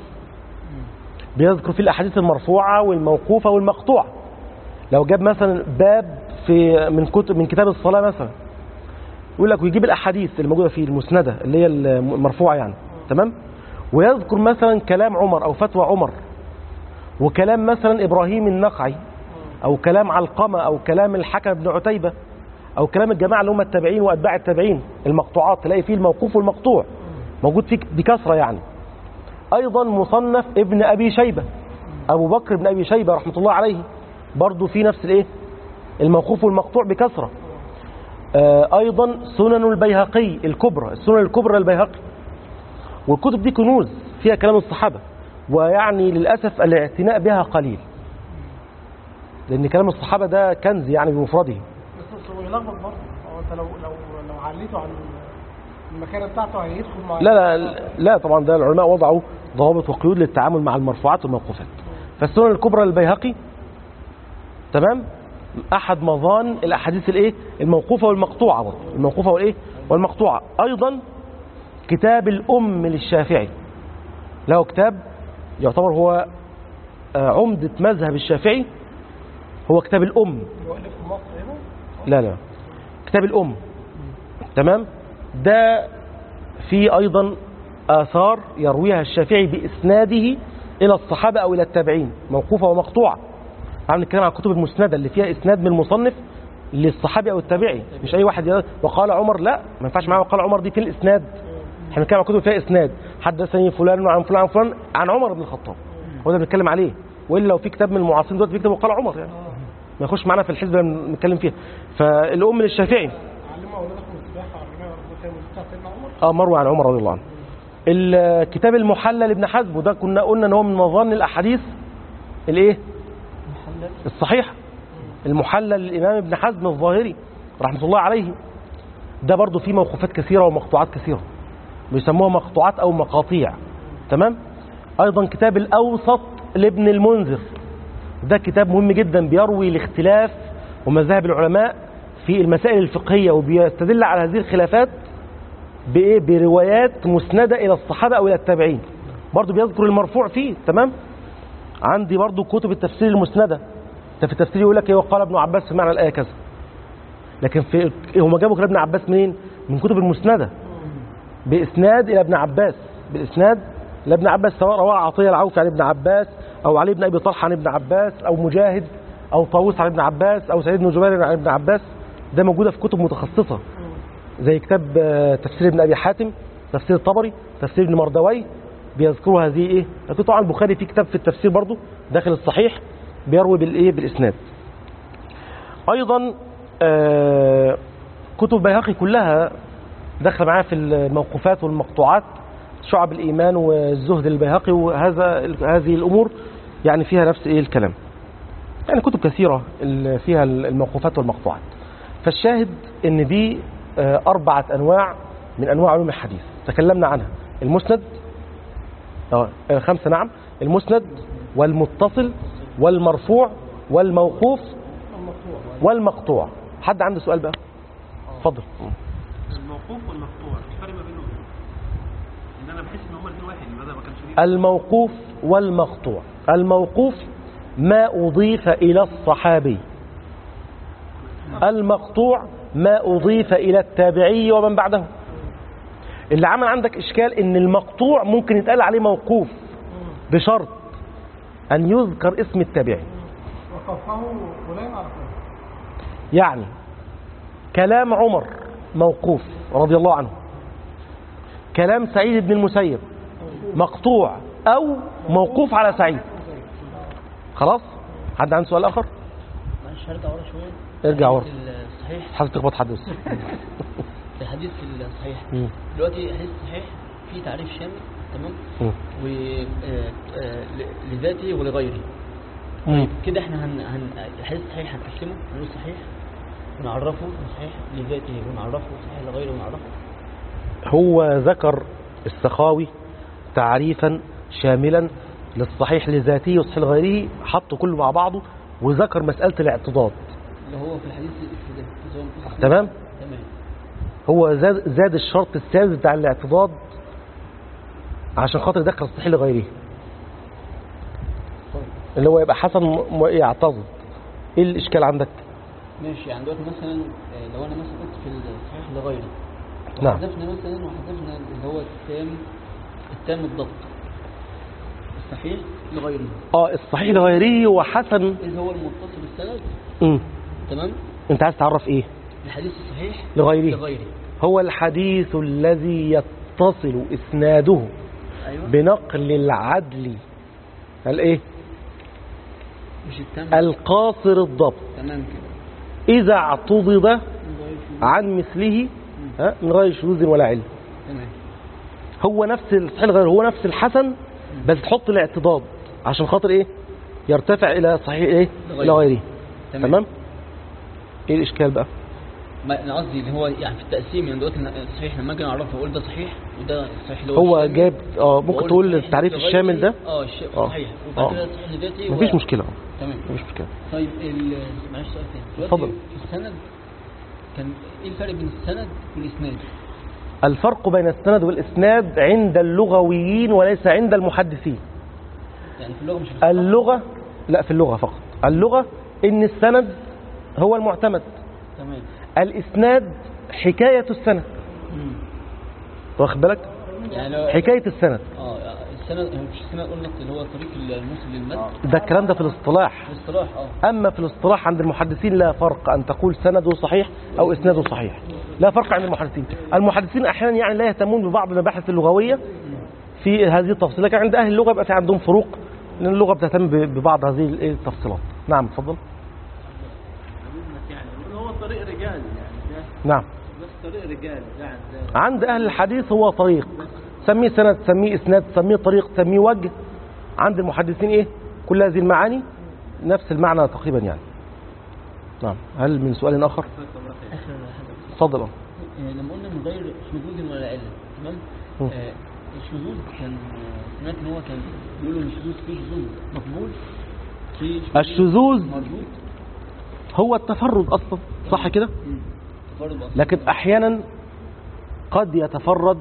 بيذكر فيه الاحاديث المرفوعه والموقوفه والمقطوعه لو جاب مثلا باب في من كتب من كتاب الصلاه مثلا يقول لك ويجيب الاحاديث اللي موجوده فيه المسنده اللي هي المرفوعه يعني تمام ويذكر مثلا كلام عمر او فتوى عمر وكلام مثلا ابراهيم النقعي او كلام علقمه او كلام الحكم بن عتيبه او كلام الجماعه اللي هم التابعين واتباع التابعين المقطوعات تلاقي فيه الموقوف والمقطوع موجود فيه بكثره يعني ايضا مصنف ابن ابي شيبه ابو بكر بن ابي شيبه رحمه الله عليه برضه في نفس الايه الموقوف والمقطوع بكثره آه، ايضا سنن البيهقي الكبرى السنن الكبرى للبيهقي والكتب دي كنوز فيها كلام الصحابه ويعني للاسف الاعتناء بها قليل لان كلام الصحابه ده كنز يعني بمفرده بس هو يلخبط برضه هو انت لو لو لو عليته عن المكانه بتاعته هيدخل مع لا لا لا طبعا ده العلماء وضعوا ضوابط وقيود للتعامل مع المرفوعات والموقوفات فالسنن الكبرى للبيهقي تمام احد مظان الاحاديث الايه الموقوفه والمقطوعه برضه الموقوفه والايه والمقطوعه ايضا كتاب الام للشافعي له كتاب يعتبر هو آه، عمده مذهب الشافعي هو كتاب الام اللي هو اللي في مصر هنا لا لا كتاب الأم تمام ده في أيضا آثار يرويها الشافعي بإسناده إلى الصحابة أو إلى التابعين موقوفة ومقطوعة عم نتكلم عن الكتب المسندة اللي فيها إسناد من المصنف للصحابي أو التابعي مش أي واحد يقول وقال عمر لا ما ينفعش معاه وقال عمر دي في الإسناد احنا بنتكلم عن كتب فيها إسناد حدثني فلان وعن فلان عن فلان عن عمر بن الخطاب هو ده بنتكلم عليه وإلا لو في كتاب من المعاصرين دلوقتي بيكتب وقال عمر يعني ما يخش معانا في الحزب اللي بنتكلم فيها فالأم للشافعي علموا اولادكم السباحه علموا كانوا بتاع سيدنا عمر اه مروي عن عمر رضي الله عنه الكتاب المحلى لابن حزم وده كنا قلنا ان هو من مظان الاحاديث الايه الصحيحه المحلى للامام ابن حزم الظاهري رحمه الله عليه ده برضو فيه موقوفات كثيره ومقطوعات كثيره بيسموها مقطوعات او مقاطيع تمام ايضا كتاب الاوسط لابن المنذر ده كتاب مهم جدا بيروي الاختلاف ومذاهب العلماء في المسائل الفقهيه وبيستدل على هذه الخلافات بايه بروايات مسنده الى الصحابه او الى التابعين برضو بيذكر المرفوع فيه تمام عندي برضو كتب التفسير المسنده ده في التفسير يقول لك ايه وقال ابن عباس في معنى الايه كذا لكن في هم جابوا كلام ابن عباس منين من كتب المسنده باسناد الى ابن عباس بالاسناد الى ابن عباس سواء رواه عطيه العوفي عن ابن عباس او علي بن ابي طلحه عن ابن عباس او مجاهد او طاووس عن ابن عباس او سعيد بن جبير عن ابن عباس ده موجوده في كتب متخصصه زي كتاب آه، تفسير ابن ابي حاتم تفسير الطبري تفسير ابن مردوي بيذكروا هذه ايه لكن طبعا البخاري في كتاب في التفسير برضه داخل الصحيح بيروي بالايه بالاسناد ايضا آه، كتب بيهقي كلها داخله معاه في الموقوفات والمقطوعات شعب الايمان والزهد البيهقي وهذا هذه الامور يعني فيها نفس ايه الكلام يعني كتب كثيره اللي فيها الموقوفات والمقطوعات فالشاهد ان دي آه، اربعه انواع من انواع علوم الحديث تكلمنا عنها المسند اه خمسه نعم المسند والمتصل والمرفوع والموقوف والمقطوع حد عنده سؤال بقى اتفضل الموقوف والمقطوع الفرق ما بينهم ان انا بحس ان هما الاثنين واحد بدل ما كانش ليه الموقوف والمقطوع الموقوف ما أضيف إلى الصحابي المقطوع ما أضيف إلى التابعي ومن بعده اللي عمل عندك إشكال إن المقطوع ممكن يتقال عليه موقوف بشرط أن يذكر اسم التابعي وقفه فلان على فلان يعني كلام عمر موقوف رضي الله عنه كلام سعيد بن المسيب مقطوع أو موقوف على سعيد خلاص حد عنده سؤال آخر معلش هرجع ورا شويه ارجع ورا. الحديث الصحيح حد تخبط حد بس الحديث الصحيح مم. دلوقتي الحديث الصحيح فيه تعريف شامل تمام مم. ولذاته ولغيره مم. كده احنا هن... هن... الحديث الصحيح هنقسمه هنقول صحيح ونعرفه صحيح لذاته ونعرفه صحيح لغيره ونعرفه هو ذكر السخاوي تعريفا شاملا للصحيح لذاته والصحيح لغيره حطه كله مع بعضه وذكر مسألة الاعتضاد اللي هو في الحديث الابتدائي سواء في الصحيح- تمام تمام هو زاد, زاد الشرط السادس بتاع الاعتضاد عشان خاطر يدخل الصحيح لغيره اللي هو يبقى حسن م- م- يعتضد ايه الاشكال عندك ماشي يعني دلوقتي مثلا آه، لو انا مثلا قلت في الصحيح لغيره نعم. وحذفنا مثلا وحذفنا اللي هو التام التام الضبط الصحيح لغيره اه الصحيح لغيره وحسن اذا هو المتصل السند مم. تمام انت عايز تعرف ايه الحديث الصحيح لغيره لغيره هو الحديث الذي يتصل اسناده ايوه بنقل العدل الايه مش التام القاصر الضبط تمام كده اذا اعتضد لغير شو. عن مثله ها، من غير شذوذ ولا علم تمام هو نفس الصحيح الغير هو نفس الحسن بس تحط الاعتضاد عشان خاطر ايه يرتفع الى صحيح ايه لغيره. الى غيره تمام. تمام ايه الاشكال بقى ما انا قصدي اللي هو يعني في التقسيم يعني دلوقتي الصحيح لما اجي اعرفه اقول ده صحيح وده صحيح اللي هو الشامل. جاب اه ممكن وأقول تقول صحيح التعريف لغيره. الشامل ده اه الش- آه. صحيح آه. وبعد كده صحيح لذاتي مفيش و- مشكله تمام مفيش مشكله طيب ال- معلش سؤال تاني دلوقتي اتفضل. في السند كان ايه الفرق بين السند والاسناد الفرق بين السند والاسناد عند اللغويين وليس عند المحدثين يعني في اللغه مش في الصحة؟ اللغه لا في اللغه فقط اللغه ان السند هو المعتمد تمام الاسناد حكايه السند مم. واخد بالك يعني لو حكايه السند اه السند مش السند قلنا اللي هو طريق الموصل للمد ده الكلام ده في الاصطلاح الاصطلاح اه أما في الاصطلاح عند المحدثين لا فرق أن تقول سنده صحيح أو إسناده صحيح لا فرق عند المحدثين المحدثين أحيانا يعني لا يهتمون ببعض المباحث اللغوية في هذه التفصيلات لكن عند أهل اللغة يبقى في عندهم فروق لأن اللغة بتهتم ب- ببعض هذه الإيه التفصيلات نعم اتفضل حبيبنا يعني هو طريق رجال يعني ده نعم بس طريق رجال يعني ده عند أهل الحديث هو طريق سميه سند سميه إسناد سميه طريق سميه وجه عند المحدثين إيه كل هذه المعاني نفس المعنى تقريبا يعني نعم هل من سؤال آخر اخر حاجه اتفضل آه، لما قلنا من غير شذوذ ولا علة تمام مم. آه، الشذوذ كان آه، سمعت ان هو كان بيقولوا ان الشذوذ فيه شذوذ مقبول في شذوذ الشذوذ مربوط هو التفرد اصلا صح كده مم. تفرد أصلاً. لكن احيانا قد يتفرد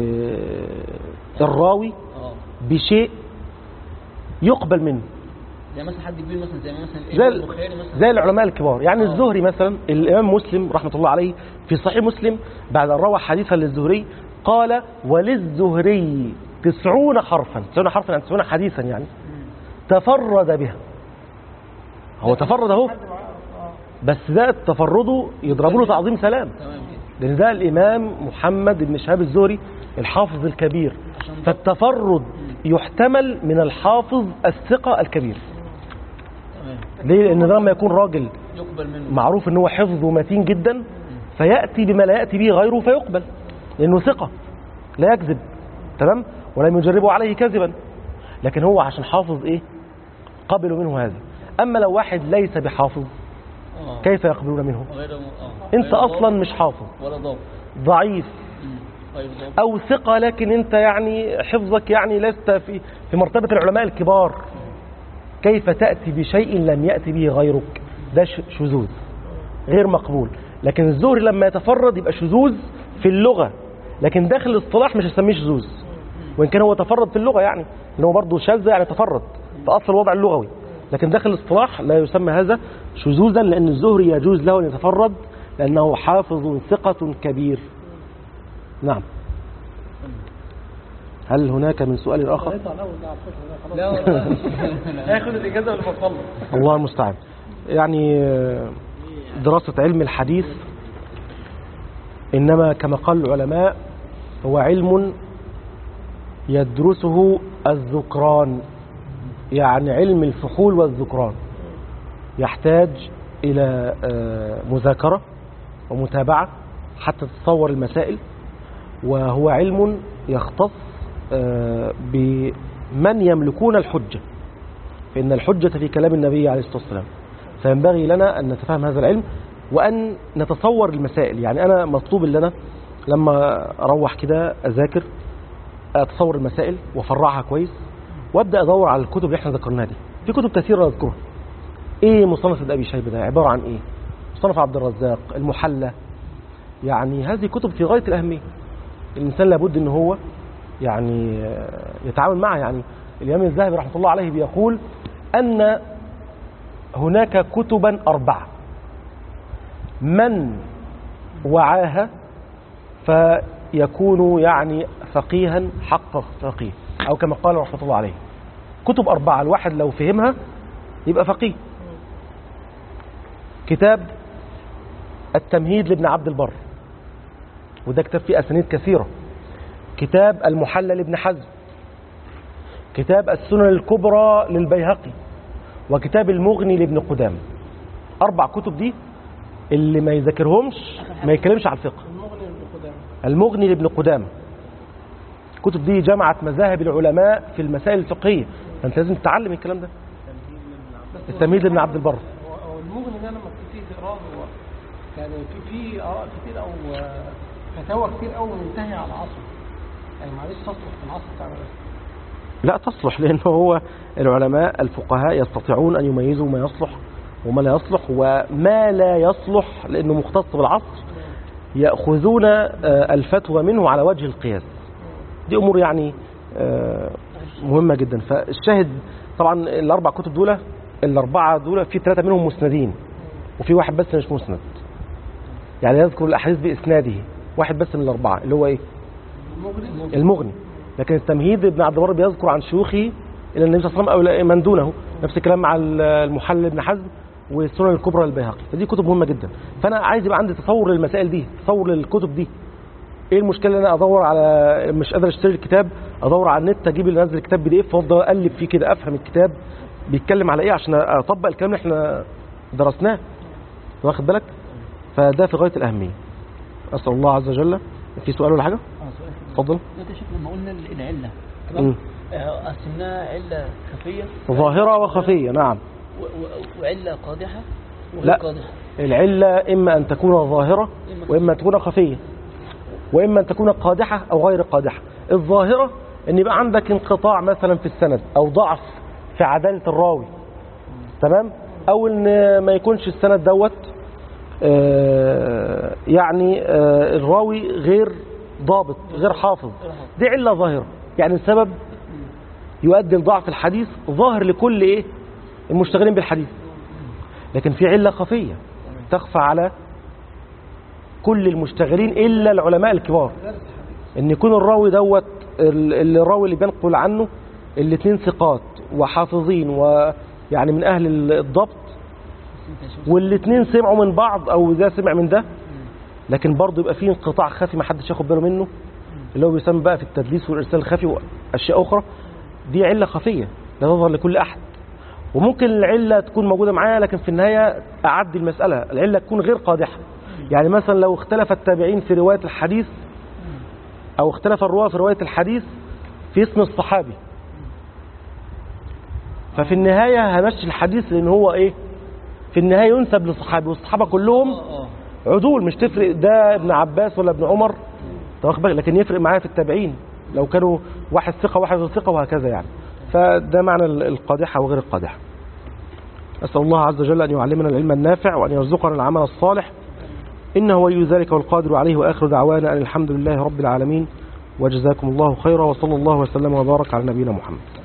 إيه، الراوي اه بشيء يقبل منه يعني مثلا حد كبير مثلا زي مثلا زي الإمام ال- البخاري مثلا زي العلماء الكبار يعني آه. الزهري مثلا الإمام مسلم رحمة الله عليه في صحيح مسلم بعد أن روى حديثا للزهري قال وللزهري تسعون حرفا تسعون حرفا يعني تسعون حديثا يعني تفرد بها هو تفرد اهو بس ده تفرده يضربوا له تعظيم سلام تمام كده لأن ده الإمام محمد بن شهاب الزهري الحافظ الكبير عشان ده- فالتفرد يحتمل من الحافظ الثقة الكبير تمام ليه؟ لأن ده لما يكون راجل يقبل منه معروف ان هو حفظه متين جدا فيأتي بما لا يأتي به غيره فيقبل لأنه ثقة لا يكذب تمام ولم يجربوا عليه كذبا لكن هو عشان حافظ ايه قبلوا منه هذا أما لو واحد ليس بحافظ اه كيف يقبلون منه غير م- اه انت غير أصلا ضابط مش حافظ ولا ضابط ضعيف مم. غير ضابط أو ثقة لكن أنت يعني حفظك يعني لست في في مرتبة العلماء الكبار كيف تأتي بشيء لم يأتي به غيرك ده ش- شذوذ غير مقبول لكن الزهري لما يتفرد يبقى شذوذ في اللغة لكن داخل الاصطلاح مش هسميه شذوذ وإن كان هو تفرد في اللغة يعني إن هو برضه شاذ يعني تفرد في أصل الوضع اللغوي لكن داخل الاصطلاح لا يسمى هذا شذوذا لأن الزهري يجوز له أن يتفرد لأنه حافظ ثقة كبير نعم هل هناك من سؤال آخر هيطلع الاول ده على الفكره ده خلاص لا والله هياخد الاجازه قبل ما نخلص الله المستعان يعني آه، دراسة علم الحديث إنما كما قال العلماء هو علم يدرسه الذكران يعني علم الفحول والذكران يحتاج إلى آه، مذاكرة ومتابعة حتى تتصور المسائل وهو علم يختص آه، بمن يملكون الحجة فإن الحجة في كلام النبي عليه الصلاة والسلام فينبغي لنا أن نتفهم هذا العلم وأن نتصور المسائل يعني أنا مطلوب ان أنا لما أروح كده أذاكر أتصور المسائل وأفرعها كويس وأبدأ أدور على الكتب اللي احنا ذكرناها دي في كتب كثيرة نذكرها إيه مصنف ابن أبي شيبة ده عبارة عن إيه مصنف عبد الرزاق المحلى يعني هذه كتب في غاية الأهمية الإنسان لابد أن هو يعني آه، يتعامل معها يعني الإمام الذهبي رحمه الله عليه بيقول أن هناك كتبا أربعة من وعاها فيكون يعني فقيها حق فقيه أو كما قال رحمه الله عليه كتب أربعة الواحد لو فهمها يبقى فقيه كتاب التمهيد لابن عبد البر وده كتاب فيه أسانيد كثيرة كتاب المحلى لابن حزم كتاب السنن الكبرى للبيهقي وكتاب المغني لابن قدام أربع كتب دي اللي ما يذاكرهمش ما يتكلمش على الفقه المغني القدامى المغني لابن قدامة الكتب دي جمعت مذاهب العلماء في المسائل الفقهية فأنت لازم تتعلم الكلام ده بس التمهيد لابن عبد البر هو هو المغني ده لما بتبتدي تقراه هو يعني في في اراء كتير او آه، فتاوى كتير قوي منتهيه على عصره يعني معلش تصلح في العصر بتاعنا ده لا تصلح لأنه هو العلماء الفقهاء يستطيعون أن يميزوا ما يصلح وما لا يصلح وما لا يصلح لأنه مختص بالعصر يأخذون آه، الفتوى منه على وجه القياس دي أمور يعني آه، مهمة جدا فالشاهد طبعا الأربع كتب دول الأربعة دول في ثلاثة منهم مسندين وفي واحد بس مش مسند يعني يذكر الأحاديث بإسناده واحد بس من الأربعة اللي هو إيه المغني المغني لكن التمهيد ابن عبد البر بيذكر عن شيوخه الى النبي صلى الله عليه وسلم او من دونه نفس الكلام مع المحلل ابن حزم والسنن الكبرى للبيهقي فدي كتب مهمه جدا فانا عايز يبقى عندي تصور للمسائل دي تصور للكتب دي ايه المشكله ان انا ادور على مش قادر اشتري الكتاب ادور على النت اجيب اللي نزل الكتاب بي دي اف وافضل اقلب فيه كده افهم الكتاب بيتكلم على ايه عشان اطبق الكلام اللي احنا درسناه واخد بالك فده في غايه الاهميه اسال الله عز وجل في سؤال ولا حاجه اه سؤال كده. اتفضل دلوقتي يا شيخ لما قلنا ال- العله مم. تمام آه، قسمناها عله خفيه ظاهرة وخفية نعم و- و- وعله قادحه وغير لا. قادحه العلة إما أن تكون ظاهرة وإما أن تكون خفية وإما أن تكون قادحة أو غير قادحة الظاهرة أن يبقى عندك انقطاع مثلا في السند أو ضعف في عدالة الراوي تمام أو أن ما يكونش السند دوت آه، يعني آه، الراوي غير ضابط غير حافظ دي علة ظاهرة يعني السبب يؤدي لضعف الحديث ظاهر لكل إيه المشتغلين بالحديث لكن في علة خفية تخفى على كل المشتغلين إلا العلماء الكبار ان يكون الراوي دوت ال- الراوي اللي بينقل عنه الاثنين ثقات وحافظين ويعني من اهل ال- الضبط والاثنين سمعوا من بعض او ده سمع من ده لكن برضه يبقى فيه انقطاع خفي ما حدش ياخد باله منه اللي هو بيسمى بقى في التدليس والارسال الخفي واشياء اخرى دي عله خفيه لا تظهر لكل احد وممكن العله تكون موجوده معايا لكن في النهايه اعدي المساله العله تكون غير قادحه يعني مثلا لو اختلف التابعين في روايه الحديث او اختلف الرواه في روايه الحديث في اسم الصحابي ففي النهايه همشي الحديث لان هو ايه في النهايه ينسب للصحابي والصحابه كلهم اه اه عدول مش تفرق ده ابن عباس ولا ابن عمر أنت واخد بالك؟ لكن يفرق معايا في التابعين لو كانوا واحد ثقه واحد غير ثقه وهكذا يعني فده معنى ال- القادحه وغير القادحه اسال الله عز وجل ان يعلمنا العلم النافع وان يرزقنا العمل الصالح انه ولي ذلك والقادر عليه واخر دعوانا ان الحمد لله رب العالمين وجزاكم الله خيرا وصلى الله وسلم وبارك على نبينا محمد